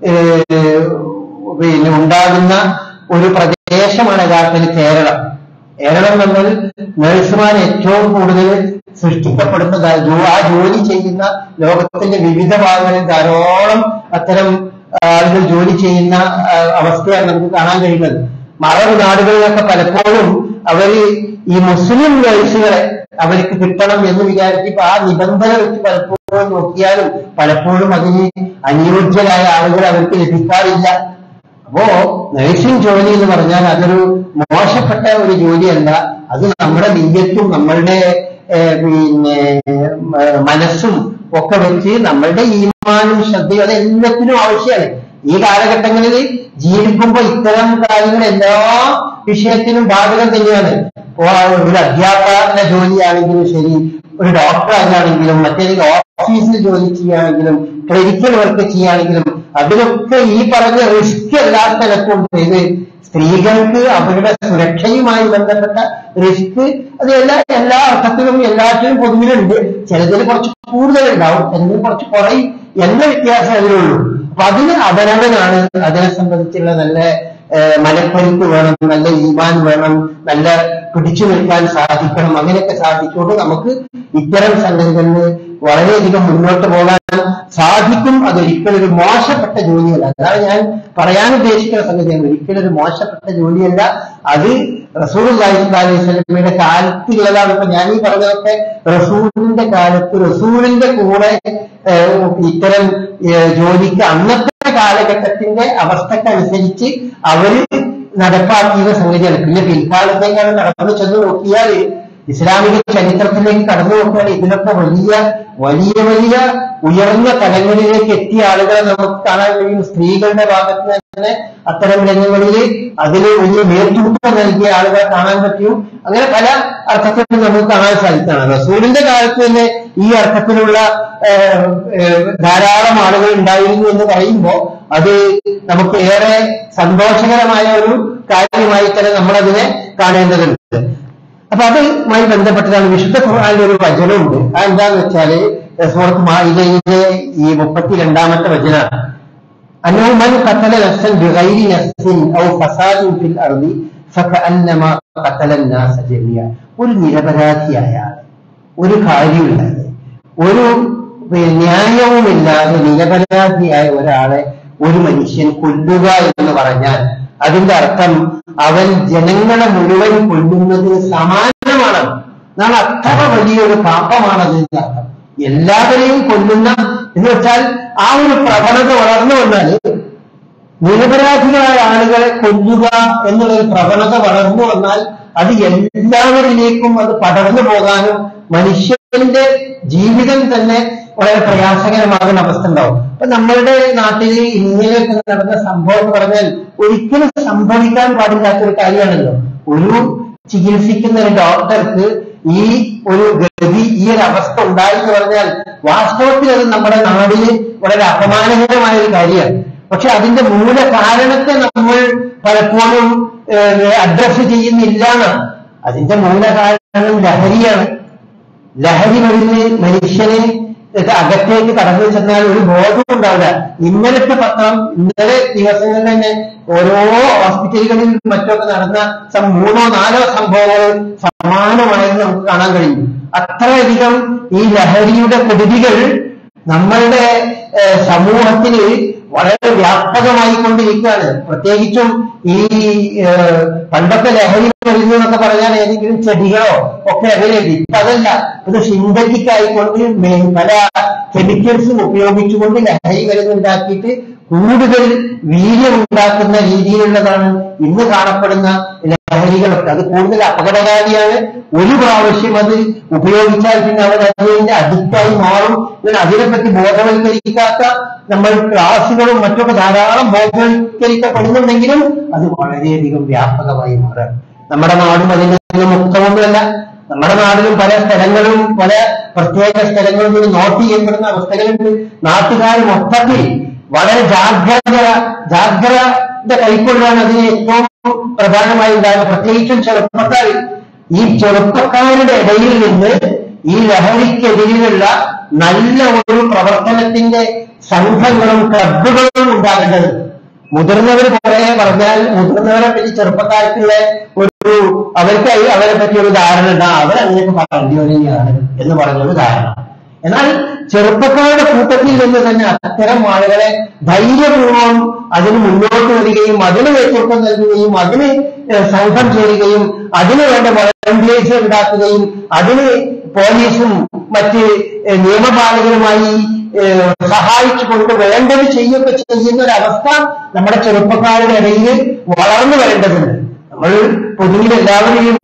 ഏഹ്, പിന്നെ ഉണ്ടാകുന്ന ഒരു പ്രദേശമാണ് യഥാർത്ഥത്തിൽ കേരളം കേരളം നമ്മൾ നഴ്സുമാർ ഏറ്റവും കൂടുതൽ സൃഷ്ടിക്കപ്പെടുന്ന ധാ- ജോ- ആ ജോലി ചെയ്യുന്ന ലോകത്തിന്റെ വിവിധ ഭാഗങ്ങളിൽ ധാരാളം അത്തരം ആളുകൾ ജോലി ചെയ്യുന്ന ആ, അവസ്ഥയാണ് നമുക്ക് കാണാൻ കഴിയുന്നത് മറവ് നാടുകളിലൊക്കെ പലപ്പോഴും അവര് ഈ മുസ്ലിം നഴ്സുകളെ അവർക്ക് കിട്ടണം എന്ന് വിചാരിച്ചപ്പോ ആ നിബന്ധന വെച്ച് പലപ്പോഴും നോക്കിയാലും പലപ്പോഴും അതിന് അനുയോജ്യരായ ആളുകൾ അവർക്ക് ലഭിക്കാറില്ല അപ്പോ നഴ്സിംഗ് ജോലി എന്ന് പറഞ്ഞാൽ അതൊരു മോശപ്പെട്ട ഒരു ജോലിയല്ല അത് നമ്മുടെ നീയത്തും നമ്മളുടെ ഏഹ്, പിന്നെ മ- മനസ്സും ഒക്കെ വെച്ച് നമ്മളുടെ ഈമാനും ശ്രദ്ധയും അത് എല്ലാത്തിനും ആവശ്യമാണ് ഈ കാലഘട്ടങ്ങളിൽ ജീവിക്കുമ്പോൾ ഇത്തരം കാര്യങ്ങൾ എല്ലാ വിഷയത്തിനും ബാധകം തന്നെയാണ് ഇപ്പോ ഒരു അധ്യാപകന ജോലിയാണെങ്കിലും ശരി ഒരു ഡോക്ടർ ആണെങ്കിലും മറ്റേതെങ്കിലും ഓഫീസിൽ ജോലി ചെയ്യുകയാണെങ്കിലും ക്ലിനിക്കൽ വർക്ക് ചെയ്യുകയാണെങ്കിലും അതിലൊക്കെ ഈ പറഞ്ഞ റിസ്ക് എല്ലാ സ്ഥലത്തും ഉണ്ട് ഇത് സ്ത്രീകൾക്ക് അവരുടെ സുരക്ഷയുമായി ബന്ധപ്പെട്ട റിസ്ക് അത് എല്ലാ എല്ലാ അർത്ഥത്തിലും എല്ലാറ്റിലും പൊതുവിലുണ്ട് ചിലതിൽ കുറച്ച് കൂടുതലുണ്ടാവും ചിലതിൽ കുറച്ച് കുറയും എന്ന വ്യത്യാസം അതിലുള്ളൂ അപ്പൊ അതിന് അവനവനാണ് അതിനെ സംബന്ധിച്ചുള്ള നല്ല ഏഹ്, മനക്കരുത്ത് വേണം നല്ല ഈമാൻ വേണം നല്ല പിടിച്ചു നിൽക്കാൻ സാധിക്കണം അങ്ങനെയൊക്കെ സാധിച്ചുകൊണ്ട് നമുക്ക് ഇത്തരം സംഗതികളിൽ വളരെയധികം മുന്നോട്ട് പോകാൻ സാധിക്കും അതൊരിക്കലും ഒരു മോശപ്പെട്ട ജോലിയല്ല അതാണ് ഞാൻ പറയാൻ ഉദ്ദേശിക്കുന്ന സംഗതിയാണ് ഒരിക്കലും ഒരു മോശപ്പെട്ട ജോലിയല്ല അത് റസൂൽ അലൈഹി സ്വലമിയുടെ കാലത്തുള്ളതാണ് ഇപ്പൊ ഞാൻ ഈ പറഞ്ഞതൊക്കെ റസൂലിന്റെ കാലത്ത് റസൂലിന്റെ കൂടെ ഏഹ്, ഇത്തരം ഏഹ്, ജോലിക്ക് അന്നത്തെ കാലഘട്ടത്തിന്റെ അവസ്ഥക്കനുസരിച്ച് അവര് നടപ്പാക്കിയ സംഗതിയാണ് പിന്നെ പിൽക്കാലത്തേക്കാണ് നടന്നു ചെന്ന് നോക്കിയാൽ ഇസ്ലാമിക ചരിത്രത്തിലേക്ക് കടന്നു നോക്കിയാൽ ഇതിലൊക്കെ വലിയ വലിയ വലിയ ഉയർന്ന തലങ്ങളിലേക്ക് എത്തിയ ആളുകളെ നമുക്ക് കാണാൻ കഴിയും സ്ത്രീകളുടെ ഭാഗത്ത് തന്നെ അത്തരം രംഗങ്ങളിൽ അതിന് വലിയ നേതൃത്വം നൽകിയ ആളുകളെ കാണാൻ പറ്റും അങ്ങനെ പല അർത്ഥത്തിലും നമുക്ക് കാണാൻ സാധിക്കുന്നതാണ് റസൂലിന്റെ കാലത്ത് തന്നെ ഈ അർത്ഥത്തിലുള്ള ഏഹ്, ഏഹ്, ധാരാളം ആളുകൾ ഉണ്ടായിരുന്നു എന്ന് പറയുമ്പോൾ അത് നമുക്ക് ഏറെ സന്തോഷകരമായ ഒരു കാര്യമായി തന്നെ നമ്മളതിനെ കാണേണ്ടതുണ്ട് അപ്പൊ അതുമായി ബന്ധപ്പെട്ടതാണ് വിശുദ്ധ ഖുർആാനിൽ ഒരു വചനമുണ്ട് അതെന്താന്ന് വെച്ചാല് സൂറത്ത് മായിദയിലെ ഈ മുപ്പത്തിരണ്ടാമത്തെ വചനാണ് أنه من قتل نفسا بغير نفس أو فساد في الأرض فكأنما قتل الناس جميعا ഒരു നിരപരാധിയായ ആൾ ഒരു കാര്യമില്ലാതെ ഒരു പിന്നെ ന്യായവുമില്ലാതെ നിരപരാധിയായ ഒരാളെ ഒരു മനുഷ്യൻ കൊല്ലുക എന്ന് പറഞ്ഞാൽ അതിന്റെ അർത്ഥം അവൻ ജനങ്ങളെ മുഴുവൻ കൊല്ലുന്നതിന് സമാനമാണ് എന്നാൽ അത്ര വലിയൊരു പാപമാണ് അതിന്റെ അർത്ഥം എല്ലാവരെയും കൊല്ലുന്ന എന്ന് വെച്ചാൽ ആ ഒരു പ്രവണത വളർന്നു വന്നാല് നിരപരാധികളായ ആളുകളെ കൊല്ലുക എന്നുള്ളൊരു പ്രവണത വളർന്നു വന്നാൽ അത് എല്ലാവരിലേക്കും അത് പടർന്നു പോകാനും മനുഷ്യന്റെ ജീവിതം തന്നെ വളരെ പ്രയാസകരമാകുന്ന അവസ്ഥ ഉണ്ടാവും അപ്പൊ നമ്മളുടെ നാട്ടിൽ ഇങ്ങനെയൊക്കെ നടന്ന സംഭവം എന്ന് പറഞ്ഞാൽ ഒരിക്കലും സംഭവിക്കാൻ പാടില്ലാത്ത ഒരു കാര്യമാണല്ലോ ഒരു ചികിത്സിക്കുന്ന ഒരു ഡോക്ടർക്ക് ഈ ഒരു ഗതി ഈ ഒരു അവസ്ഥ ഉണ്ടായി എന്ന് പറഞ്ഞാൽ വാസ്തവത്തിൽ അത് നമ്മുടെ നാടിന് വളരെ അപമാനകരമായ ഒരു കാര്യമാണ് പക്ഷെ അതിന്റെ മൂല കാരണത്തെ നമ്മൾ പലപ്പോഴും അഡ്രസ് ചെയ്യുന്നില്ല എന്നാണ് അതിന്റെ മൂല കാരണം ലഹരിയാണ് ലഹരി വഴി മനുഷ്യനെ ഇത് അകത്തേക്ക് കടന്നു ചെന്നാൽ ഒരു ബോധം ഉണ്ടാവില്ല ഇന്നലത്തെ പത്രം ഇന്നലെ ദിവസങ്ങളിൽ തന്നെ ഓരോ ഹോസ്പിറ്റലുകളിൽ മറ്റൊക്കെ നടന്ന സം മൂന്നോ നാലോ സംഭവങ്ങൾ സമാനമായെന്ന് നമുക്ക് കാണാൻ കഴിയും അത്രയധികം ഈ ലഹരിയുടെ കൊടുതികൾ നമ്മളുടെ ഏഹ്, സമൂഹത്തിന് വളരെ വ്യാപകമായി കൊണ്ടിരിക്കുകയാണ് പ്രത്യേകിച്ചും ഈ ഏഹ്, പണ്ടൊക്കെ ലഹരി മരുന്ന് എന്നൊക്കെ പറഞ്ഞാൽ ഏതെങ്കിലും ചെടികളോ ഒക്കെ അങ്ങനെയുണ്ട് ഇപ്പൊ അതല്ല ഇത് സിന്തറ്റിക് ആയിക്കൊണ്ട് മേ- പല കെമിക്കൽസും ഉപയോഗിച്ചുകൊണ്ട് ലഹരി മരുന്ന് ഉണ്ടാക്കിയിട്ട് കൂടുതൽ വീര്യം ഉണ്ടാക്കുന്ന രീതിയിലുള്ളതാണ് ഇന്ന് കാണപ്പെടുന്ന ലഹരികളൊക്കെ അത് കൂടുതൽ അപകടകാരിയാണ് ഒരു പ്രാവശ്യം അത് ഉപയോഗിച്ചാൽ പിന്നെ അവർ അതിന്റെ അഡിക്റ്റായി മാറും ഇങ്ങനെ അതിനെപ്പറ്റി ബോധവൽക്കരിക്കാത്ത നമ്മൾ ക്ലാസുകളും മറ്റൊക്കെ ധാരാളം ബോധവൽക്കരിക്കപ്പെടുന്നുണ്ടെങ്കിലും അത് വളരെയധികം വ്യാപകമായി മാറാം നമ്മുടെ നാടും അതിൽ നിന്ന് മുക്തമൊന്നുമല്ല നമ്മുടെ നാടിലും പല സ്ഥലങ്ങളും പല പ്രത്യേക സ്ഥലങ്ങളിൽ നിന്ന് നോട്ട് ചെയ്യപ്പെടുന്ന അവസ്ഥകളുണ്ട് നാട്ടുകാർ മൊത്തത്തിൽ വളരെ ജാഗ്രത ജാഗ്രത കൈക്കൊള്ളാൻ അതിന് ഏറ്റവും പ്രധാനമായി ഉണ്ടാകും പ്രത്യേകിച്ചും ചെറുപ്പക്കാർ ഈ ചെറുപ്പക്കാരുടെ ഇടയിൽ നിന്ന് ഈ ലഹരിക്കെതിരെയുള്ള നല്ല ഒരു പ്രവർത്തനത്തിന്റെ സംഘങ്ങളും ക്ലബുകളും ഉണ്ടാകേണ്ടത് മുതിർന്നവർ കുറെ പറഞ്ഞാൽ മുതിർന്നവരെ പറ്റി ചെറുപ്പക്കാർക്കുള്ള ഒരു അവർക്ക് അയി- അവരെ പറ്റി ഒരു ധാരണ ഉണ്ട് ആ, അവരങ്ങനെയൊക്കെ പറഞ്ഞവരെയാണ് എന്ന് പറഞ്ഞൊരു ധാരണ എന്നാൽ ചെറുപ്പക്കാരുടെ കൂട്ടത്തിൽ നിന്ന് തന്നെ അത്തരം ആളുകളെ ധൈര്യപൂർവ്വം അതിന് മുന്നോട്ട് വരികയും അതിന് നേതൃത്വം നൽകുകയും അതിന് ഏഹ്, സംഘം ചേരുകയും അതിന് വേണ്ട വളണ്ടിയേഴ്സ് ഉണ്ടാക്കുകയും അതിന് പോലീസും മറ്റ് ഏഹ്, നിയമപാലകരുമായി ഏഹ്, സഹായിച്ചുകൊണ്ട് വേണ്ടത് ചെയ്യുകയൊക്കെ ചെയ്യുന്ന ഒരു അവസ്ഥ നമ്മുടെ ചെറുപ്പക്കാരുടെ ഇടയിൽ വളർന്നു വരേണ്ടതുണ്ട് നമ്മൾ പൊതുവിൽ എല്ലാവരെയും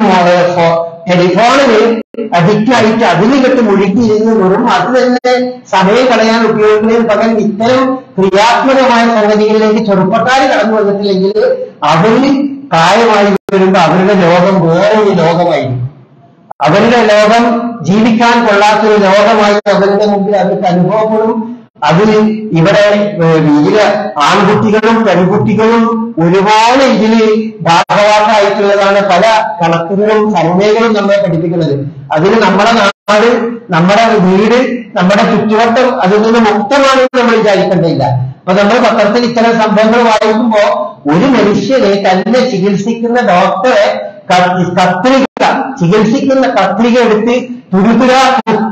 ടെലിഫോണിന് അഡിക്റ്റ് ആയിട്ട് അതിന് കെട്ട് മുഴുകിയിരുന്ന് വെറും അത് തന്നെ സമയം കളയാൻ ഉപയോഗിക്കുന്നതിന് പകരം ഇത്തരം ക്രിയാത്മകമായ സംഗതികളിലേക്ക് ചെറുപ്പക്കാർ കടന്നു വന്നിട്ടില്ലെങ്കിൽ അവര് പ്രായമായി വരുമ്പോൾ അവരുടെ ലോകം വേറൊരു ലോകമായിരിക്കും അവരുടെ ലോകം ജീവിക്കാൻ കൊള്ളാത്തൊരു ലോകമായി അവരുടെ മുമ്പിൽ അവർക്ക് അനുഭവപ്പെടും അതിൽ ഇവിടെ ഏഹ്, ഇതില് ആൺകുട്ടികളും പെൺകുട്ടികളും ഒരുപാട് ഇതില് ഭാഗവാക്കായിട്ടുള്ളതാണ് പല കണക്കുകളും സർവേകളും നമ്മളെ പഠിപ്പിക്കുന്നത് അതിന് നമ്മുടെ നാട് നമ്മുടെ വീട് നമ്മുടെ ചുറ്റുവട്ടം അതിൽ നിന്ന് മുക്തമാണെന്ന് നമ്മൾ വിചാരിക്കേണ്ടതില്ല അപ്പൊ നമ്മൾ പത്രത്തിൽ ഇത്തരം സംഭവങ്ങൾ വായിക്കുമ്പോ ഒരു മനുഷ്യനെ തന്നെ ചികിത്സിക്കുന്ന ഡോക്ടറെ ക- കത്രിക ചികിത്സിക്കുന്ന കത്രിക എടുത്ത് തുരുതുര കുത്തി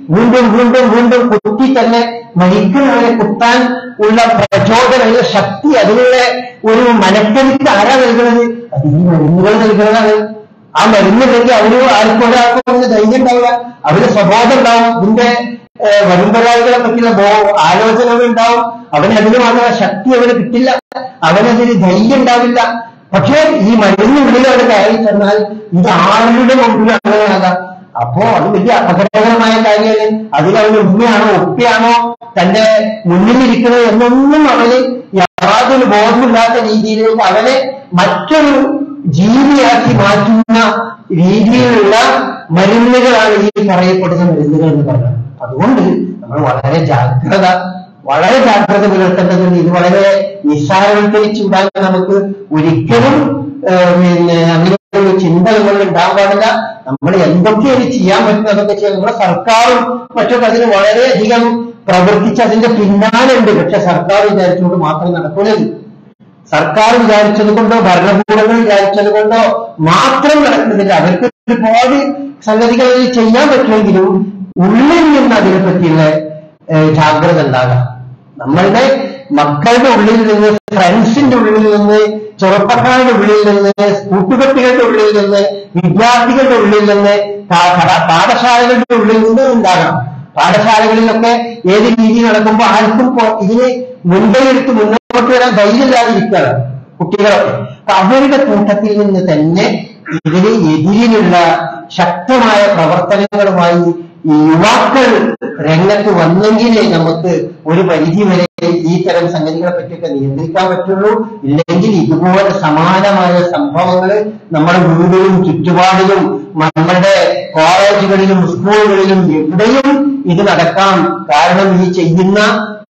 വീണ്ടും വീണ്ടും വീണ്ടും കുത്തി തന്നെ മരിക്കുന്നവരെ കുത്താൻ ഉള്ള പ്രചോദനം ഉള്ള ശക്തി അതിനുള്ള ഒരു മനക്കരുത്ത് ആരാ നൽകുന്നത് അത് ഈ മരുന്നുകൾ നൽകുന്നതാണ് ആ മരുന്നുണ്ടെങ്കിൽ അവര് ആർക്കും ഒരാൾക്കും അതിന് ധൈര്യം ഉണ്ടാവില്ല അവര് സ്വബോധം ഉണ്ടാവും ഇതിന്റെ ഏഹ്, വരുംപരാളികളെ പറ്റിയുള്ള ബോ ആലോചനകൾ ഉണ്ടാവും അവന് അതിന് മാത്രം ശക്തി അവന് കിട്ടില്ല അവനതിന് ധൈര്യം ഉണ്ടാവില്ല പക്ഷേ ഈ മരുന്നിനുള്ളിൽ അവന് കയറി ചെന്നാൽ ഇത് ആരുടെ മുമ്പിൽ അങ്ങനെയാകാം അപ്പോ അത് വലിയ അപകടകരമായ കാര്യമാണ് അതിലവന് ഉമ്മയാണോ ഒപ്പയാണോ തന്റെ മുന്നിലിരിക്കുന്നത് എന്നൊന്നും അവന് യാതൊരു ബോധമില്ലാത്ത രീതിയിലേക്ക് അവനെ മറ്റൊരു ജീവിയാക്കി മാറ്റുന്ന രീതിയിലുള്ള മരുന്നുകളാണ് ഈ പറയപ്പെടുന്ന മരുന്നുകൾ എന്ന് പറഞ്ഞത് അതുകൊണ്ട് നമ്മൾ വളരെ ജാഗ്രത വളരെ ജാഗ്രത പുലർത്തേണ്ടതുണ്ട് ഇത് വളരെ നിസ്സാരവൽക്കരിച്ച് വിടാൻ നമുക്ക് ഒരിക്കലും ഏഹ്, പിന്നെ അങ്ങനെ ഒരു ചിന്ത നമ്മളിൽ ഉണ്ടാകാൻ പാടില്ല നമ്മൾ എന്തൊക്കെ ഇത് ചെയ്യാൻ പറ്റും അതൊക്കെ ചെയ്യാം നമ്മുടെ സർക്കാരും മറ്റൊക്കെ അതിന് വളരെയധികം പ്രവർത്തിച്ച് അതിന്റെ പിന്നാലെ ഉണ്ട് പക്ഷെ സർക്കാർ വിചാരിച്ചുകൊണ്ട് മാത്രം നടക്കുന്നത് സർക്കാർ വിചാരിച്ചത് കൊണ്ടോ ഭരണകൂടങ്ങൾ വിചാരിച്ചത് കൊണ്ടോ മാത്രം നടക്കുന്നില്ല അവർക്ക് ഒരുപാട് സംഗതികൾ ചെയ്യാൻ പറ്റുമെങ്കിലും ഉള്ളിൽ നിന്ന് അതിനെ പറ്റിയുള്ള ഏഹ്, ജാഗ്രത ഉണ്ടാകാം നമ്മളുടെ മക്കളുടെ ഉള്ളിൽ നിന്ന് ഫ്രണ്ട്സിന്റെ ഉള്ളിൽ നിന്ന് ചെറുപ്പക്കാരുടെ ഉള്ളിൽ നിന്ന് കൂട്ടുകെട്ടുകളുടെ ഉള്ളിൽ നിന്ന് വിദ്യാർത്ഥികളുടെ ഉള്ളിൽ നിന്ന് പാ- പാ- പാഠശാലകളുടെ ഉള്ളിൽ നിന്ന് ഉണ്ടാകാം പാഠശാലകളിലൊക്കെ ഏത് രീതി നടക്കുമ്പോൾ ആർക്കും പോ- ഇതിന് മുൻകൈയെടുത്ത് മുന്നോട്ട് വരാൻ ധൈര്യമില്ലാതിരിക്കുകയാണ് കുട്ടികളൊക്കെ അപ്പൊ അവരുടെ കൂട്ടത്തിൽ നിന്ന് തന്നെ ഇതിന് എതിരിലുള്ള ശക്തമായ പ്രവർത്തനങ്ങളുമായി ഈ യുവാക്കൾ രംഗത്ത് വന്നെങ്കിലേ നമുക്ക് ഒരു പരിധി വരെ ഈ തരം സംഗതികളെ പറ്റിയൊക്കെ നിയന്ത്രിക്കാൻ പറ്റുള്ളൂ ഇല്ലെങ്കിൽ ഇതുപോലെ സമാനമായ സംഭവങ്ങൾ നമ്മുടെ വീടിലും ചുറ്റുപാടിലും നമ്മുടെ കോളേജുകളിലും സ്കൂളുകളിലും എവിടെയും ഇത് നടക്കാം കാരണം ഈ ചെയ്യുന്ന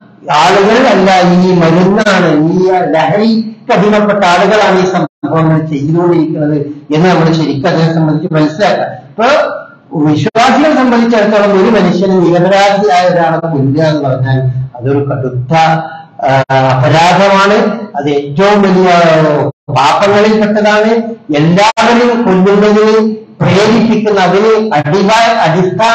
ആളുകൾ അല്ല ഈ മരുന്നാണ് ഈ ലഹരിക്ക് അടിമപ്പെട്ട ആളുകളാണ് ഈ സംഭവങ്ങൾ ചെയ്തുകൊണ്ടിരിക്കുന്നത് എന്ന് നമ്മൾ ശരിക്കും അതിനെ സംബന്ധിച്ച് മനസ്സിലാക്കാം ഇപ്പൊ വിശ്വാസികളെ സംബന്ധിച്ചിടത്തോളം ഒരു മനുഷ്യന് നിരപരാധിയായ ഒരാളെ കൊല്ലുക എന്ന് പറഞ്ഞാൽ അതൊരു കടുത്ത ആ, അപരാധമാണ് അത് ഏറ്റവും വലിയ പാപങ്ങളിൽപ്പെട്ടതാണ് എല്ലാവരെയും കൊല്ലുന്നതിന് പ്രേരിപ്പിക്കുന്ന അതിന് അടിവാ അടിസ്ഥാന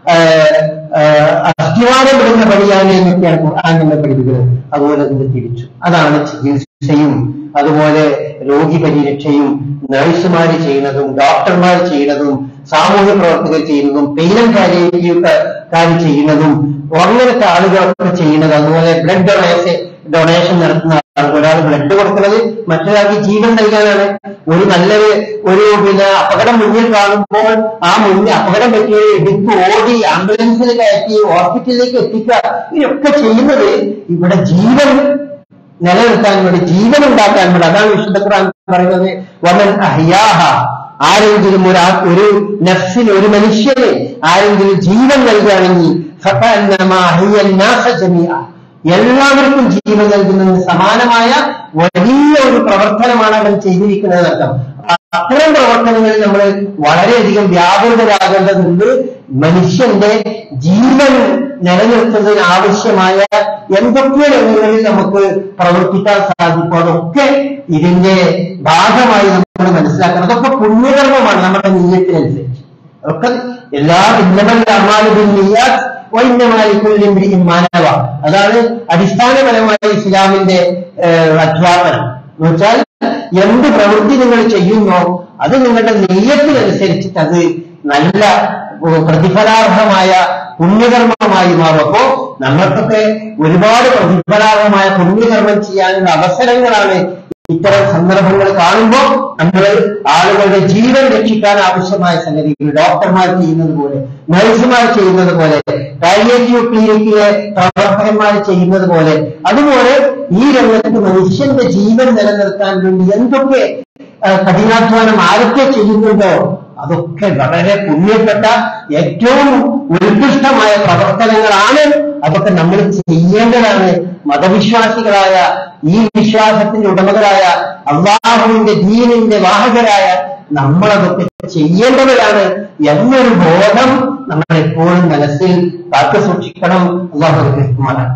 അസ്ഥിവാരപ്പെടുന്ന പണിയാണ് എന്നൊക്കെയാണ് ഖുർആൻ നമ്മെ പഠിപ്പിക്കുന്നത് അതുപോലെ അതിന്റെ തിരിച്ചു അതാണ് ചികിത്സയും അതുപോലെ രോഗി പരിരക്ഷയും നഴ്സുമാര് ചെയ്യുന്നതും ഡോക്ടർമാർ ചെയ്യുന്നതും സാമൂഹ്യ പ്രവർത്തകർ ചെയ്യുന്നതും പെയിനം കാര്യക്കാർ ചെയ്യുന്നതും അങ്ങനത്തെ ആളുകളൊക്കെ ചെയ്യുന്നത് അതുപോലെ ബ്ലഡ് ഡൊണേഷൻ ഡൊണേഷൻ നടത്തുന്ന ആളുകൾ ഒരാൾ ബ്ലഡ് കൊടുക്കുന്നത് മറ്റൊരാൾക്ക് ജീവൻ നൽകാനാണ് ഒരു നല്ലൊരു ഒരു പിന്നെ അപകടം മുന്നിൽ കാണുമ്പോൾ ആ മുന്നിൽ അപകടം പറ്റിയ എടുത്ത് ഓടി ആംബുലൻസിൽ കയറ്റി ഹോസ്പിറ്റലിലേക്ക് എത്തിക്കുക ഇതൊക്കെ ചെയ്യുന്നത് ഇവിടെ ജീവൻ നിലനിർത്താൻ വേണ്ടി ജീവൻ ഉണ്ടാക്കാൻ വേണ്ടി അതാണ് വിശുദ്ധ ഖുർആൻ പറയുന്നത് വമൻ അഹ്യാഹ ആരെങ്കിലും ഒരു ഒരു നഫ്സിന് ഒരു മനുഷ്യന് ആരെങ്കിലും ജീവൻ നൽകുകയാണെങ്കിൽ ഫകഅന്നമാ ഹിയ الناس ജമീഅ. എല്ലാവർക്കും ജീവൻ നൽകുന്നതിന് സമാനമായ വലിയ ഒരു പ്രവർത്തനമാണ് അവൻ ചെയ്തിരിക്കുന്നത് അർത്ഥം അത്തരം പ്രവർത്തനങ്ങളിൽ നമ്മൾ വളരെയധികം വ്യാപൃതരാകേണ്ടതുണ്ട് മനുഷ്യന്റെ ജീവൻ നിലനിർത്തുന്നതിന് ആവശ്യമായ എന്തൊക്കെ രംഗങ്ങളിൽ നമുക്ക് പ്രവർത്തിക്കാൻ സാധിക്കും അതൊക്കെ ഇതിന്റെ ഭാഗമായി നമ്മൾ മനസ്സിലാക്കണം അതൊക്കെ പുണ്യകർമ്മമാണ് നമ്മുടെ നീയത്തിനനുസരിച്ച് അതൊക്കെ എല്ലാ ഇന്നമാലിക്കുല്ലിംബ്രിയും മാനവ അതാണ് അടിസ്ഥാനപരമായ ഇസ്ലാമിന്റെ ഏഹ്, അധ്യാപനം എന്ന് വെച്ചാൽ എന്ത് പ്രവൃത്തി നിങ്ങൾ ചെയ്യുന്നോ അത് നിങ്ങളുടെ നെയ്യത്തിനനുസരിച്ചിട്ട് അത് നല്ല ഏഹ്, പ്രതിഫലാർഹമായ പുണ്യകർമ്മമായി മാറും അപ്പോ നമ്മൾക്കൊക്കെ ഒരുപാട് പ്രതിഫലാർഹമായ പുണ്യകർമ്മം ചെയ്യാനുള്ള അവസരങ്ങളാണ് ഇത്തരം സന്ദർഭങ്ങൾ കാണുമ്പോൾ നമ്മൾ ആളുകളുടെ ജീവൻ രക്ഷിക്കാൻ ആവശ്യമായ സംഗതികൾ ഡോക്ടർമാർ ചെയ്യുന്നത് പോലെ നഴ്സുമാർ ചെയ്യുന്നത് പോലെ പാലിയേറ്റീവ് ക്ലിനിക്കിലെ പ്രവർത്തകന്മാർ ചെയ്യുന്നത് പോലെ അതുപോലെ ഈ രംഗത്ത് മനുഷ്യന്റെ ജീവൻ നിലനിർത്താൻ വേണ്ടി എന്തൊക്കെ ആ, കഠിനാധ്വാനം ആരൊക്കെ ചെയ്യുന്നുണ്ടോ അതൊക്കെ വളരെ പുണ്യപ്പെട്ട ഏറ്റവും ഉത്കൃഷ്ടമായ പ്രവർത്തനങ്ങളാണ് അതൊക്കെ നമ്മൾ ചെയ്യേണ്ടതാണ് മതവിശ്വാസികളായ ഈ വിശ്വാസത്തിന്റെ ഉടമകളായ അള്ളാഹുവിന്റെ ദീനിന്റെ വാഹകരായ നമ്മളതൊക്കെ ചെയ്യേണ്ടവരാണ് എന്നൊരു ബോധം നമ്മൾ എപ്പോഴും മനസ്സിൽ കാത്തു സൂക്ഷിക്കണം അള്ളാഹു അനുഗ്രഹിക്കുമാറാണ്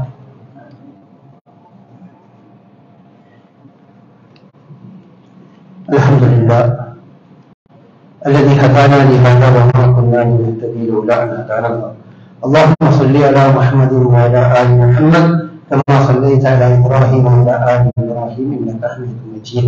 الحمد لله الذي هدانا لهذا وما كنا لنهتدي لولا ان هدانا الله اللهم صل على محمد وعلى ال محمد كما صليت على ابراهيم وعلى ال ابراهيم انك حميد مجيد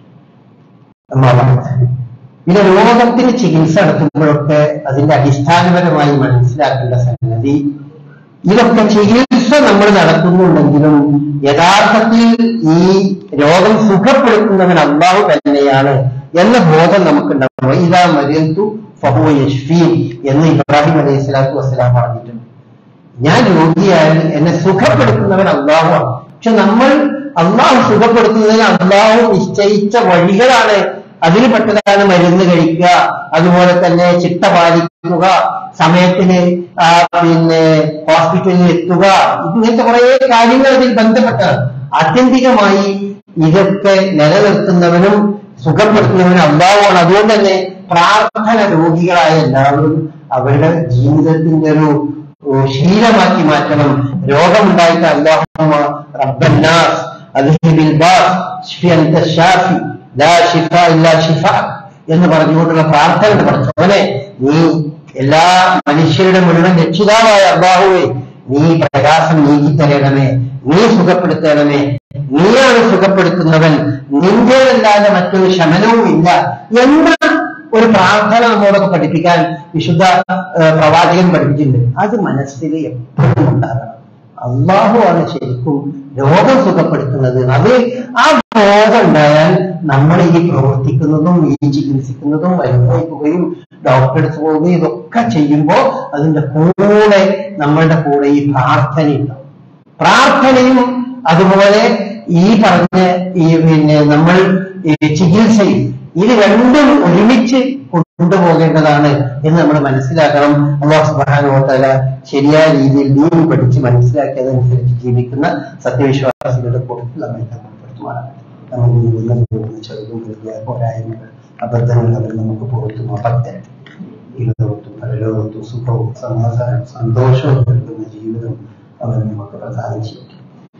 اما بعد പിന്നെ രോഗത്തിന് ചികിത്സ നടത്തുമ്പോഴൊക്കെ അതിന്റെ അടിസ്ഥാനപരമായി മനസ്സിലാക്കേണ്ട സംഗതി ഇതൊക്കെ ചികിത്സ നമ്മൾ നടത്തുന്നുണ്ടെങ്കിലും യഥാർത്ഥത്തിൽ ഈ രോഗം സുഖപ്പെടുത്തുന്നവൻ അള്ളാഹു തന്നെയാണ് എന്ന ബോധം നമുക്കുണ്ടാവും ഇതാ മരിയന്തു ഫഹുവ യഷ്ഫീൻ എന്ന് ഇബ്രാഹിം അലൈഹി സ്വലാത്തു വസ്സലാം പറഞ്ഞിട്ടുണ്ട് ഞാൻ രോഗിയായാൽ എന്നെ സുഖപ്പെടുത്തുന്നവൻ അള്ളാഹുവാണ് പക്ഷെ നമ്മൾ അള്ളാഹു സുഖപ്പെടുത്തുന്നതിന് അള്ളാഹു നിശ്ചയിച്ച വഴികളാണ് അതിൽ പെട്ടതാണ് മരുന്ന് കഴിക്കുക അതുപോലെ തന്നെ ചിട്ട പാലിക്കുക സമയത്തിന് ആ, പിന്നെ ഹോസ്പിറ്റലിൽ എത്തുക ഇങ്ങനത്തെ കുറെ കാര്യങ്ങൾ അതിൽ ബന്ധപ്പെട്ടതാണ് ആത്യന്തികമായി ഇതൊക്കെ നിലനിർത്തുന്നവനും സുഖപ്പെടുത്തുന്നവനും അള്ളാഹുവാണ് അതുകൊണ്ട് തന്നെ പ്രാർത്ഥന രോഗികളായ എല്ലാവരും അവരുടെ ജീവിതത്തിന്റെ ഒരു ഓ, ശീലമാക്കി മാറ്റണം രോഗമുണ്ടായിട്ട് അള്ളാഹുമ്മ റബ്ബന്നാസ് അദ്ഹിബിൽ ബാസ് ഷ്ഫി അൻത ഷാഫി ലാ ഷിഫ ഇല്ലാ ഷിഫ എന്ന് പറഞ്ഞുകൊണ്ടുള്ള പ്രാർത്ഥന പഠിച്ചവനെ നീ എല്ലാ മനുഷ്യരുടെ മുഴുവൻ രക്ഷിതാവായ അള്ളാഹുവെ നീ പ്രകാശം നീക്കിത്തരണമേ നീ സുഖപ്പെടുത്തണമേ നീയാണ് സുഖപ്പെടുത്തുന്നവൻ നിന്റേതല്ലാതെ മറ്റൊരു ശമനവും ഇല്ല എന്ന ഒരു പ്രാർത്ഥന നമ്മോടൊക്കെ പഠിപ്പിക്കാൻ വിശുദ്ധ ഏഹ്, പ്രവാചകൻ പഠിപ്പിച്ചിട്ടുണ്ട് അത് മനസ്സിൽ എപ്പോഴും ഉണ്ടാകണം അള്ളാഹുവാണ് ശരിക്കും രോഗം സുഖപ്പെടുത്തുന്നത് അത് ആ ബോധം ഉണ്ടായാൽ നമ്മൾ ഈ പ്രവർത്തിക്കുന്നതും ഈ ചികിത്സിക്കുന്നതും അനുഭവിക്കുകയും ഡോക്ടറെ അടുത്ത് പോവുകയും ഇതൊക്കെ ചെയ്യുമ്പോൾ അതിന്റെ കൂടെ നമ്മളുടെ കൂടെ ഈ പ്രാർത്ഥനയുണ്ടാവും പ്രാർത്ഥനയും അതുപോലെ ഈ പറഞ്ഞ ഈ പിന്നെ നമ്മൾ ഈ ചികിത്സയും ഇത് രണ്ടും ഒരുമിച്ച് കൊണ്ടുപോകേണ്ടതാണ് എന്ന് നമ്മൾ മനസ്സിലാക്കണം അള്ളാഹു സുബ്ഹാനഹു ശരിയായ രീതിയിൽ ദീൻ പഠിച്ച് മനസ്സിലാക്കി അതനുസരിച്ച് ജീവിക്കുന്ന സത്യവിശ്വാസികളുടെ കൂട്ടത്തിൽ നമ്മെ ഉൾപ്പെടുത്തുവാനാണ് നമ്മൾ മുഴുവൻ പോകുന്ന ചെറുതും വലിയ പോരായ്മകൾ അബദ്ധങ്ങൾ അവർ നമുക്ക് പുറത്തു നോക്കട്ടെ ഈ ലോകത്തും പരലോകത്തും സുഖവും സമാധാനവും സന്തോഷവും നൽകുന്ന ജീവിതം അവർ നമുക്ക് പ്രദാനം ചെയ്യട്ടെ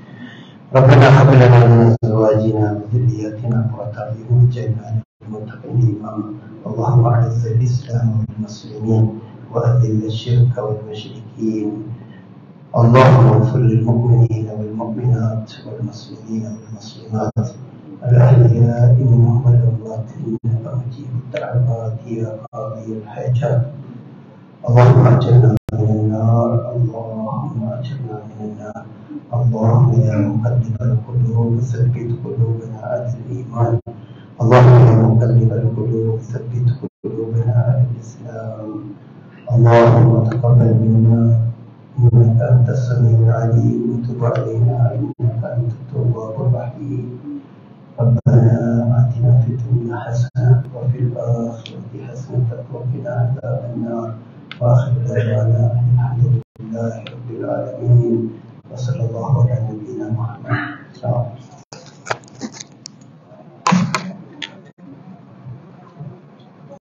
ربنا هب لنا من ازواجنا وذرياتنا قرة اعين واجعلنا للمتقين اماما اللهم اعز الاسلام والمسلمين واذل الشرك والمشركين اللهم اغفر للمؤمنين والمؤمنات والمسلمين والمسلمات الاحياء منهم والاموات انك مجيب الدعوات يا قاضي الحاجات اللهم اجرنا من النار اللهم اجرنا من النار اللهم يا مقلب القلوب ثبت قلوبنا على الايمان اللهم يا مقلب القلوب ثبت قلوبنا على الاسلام اللهم تقبل منا انك انت السميع العليم وتب علينا انك انت التواب الرحيم ربنا آتنا في الدنيا حسنة وفي الآخرة حسنة وقنا عذاب النار وآخر دعوانا أن الحمد لله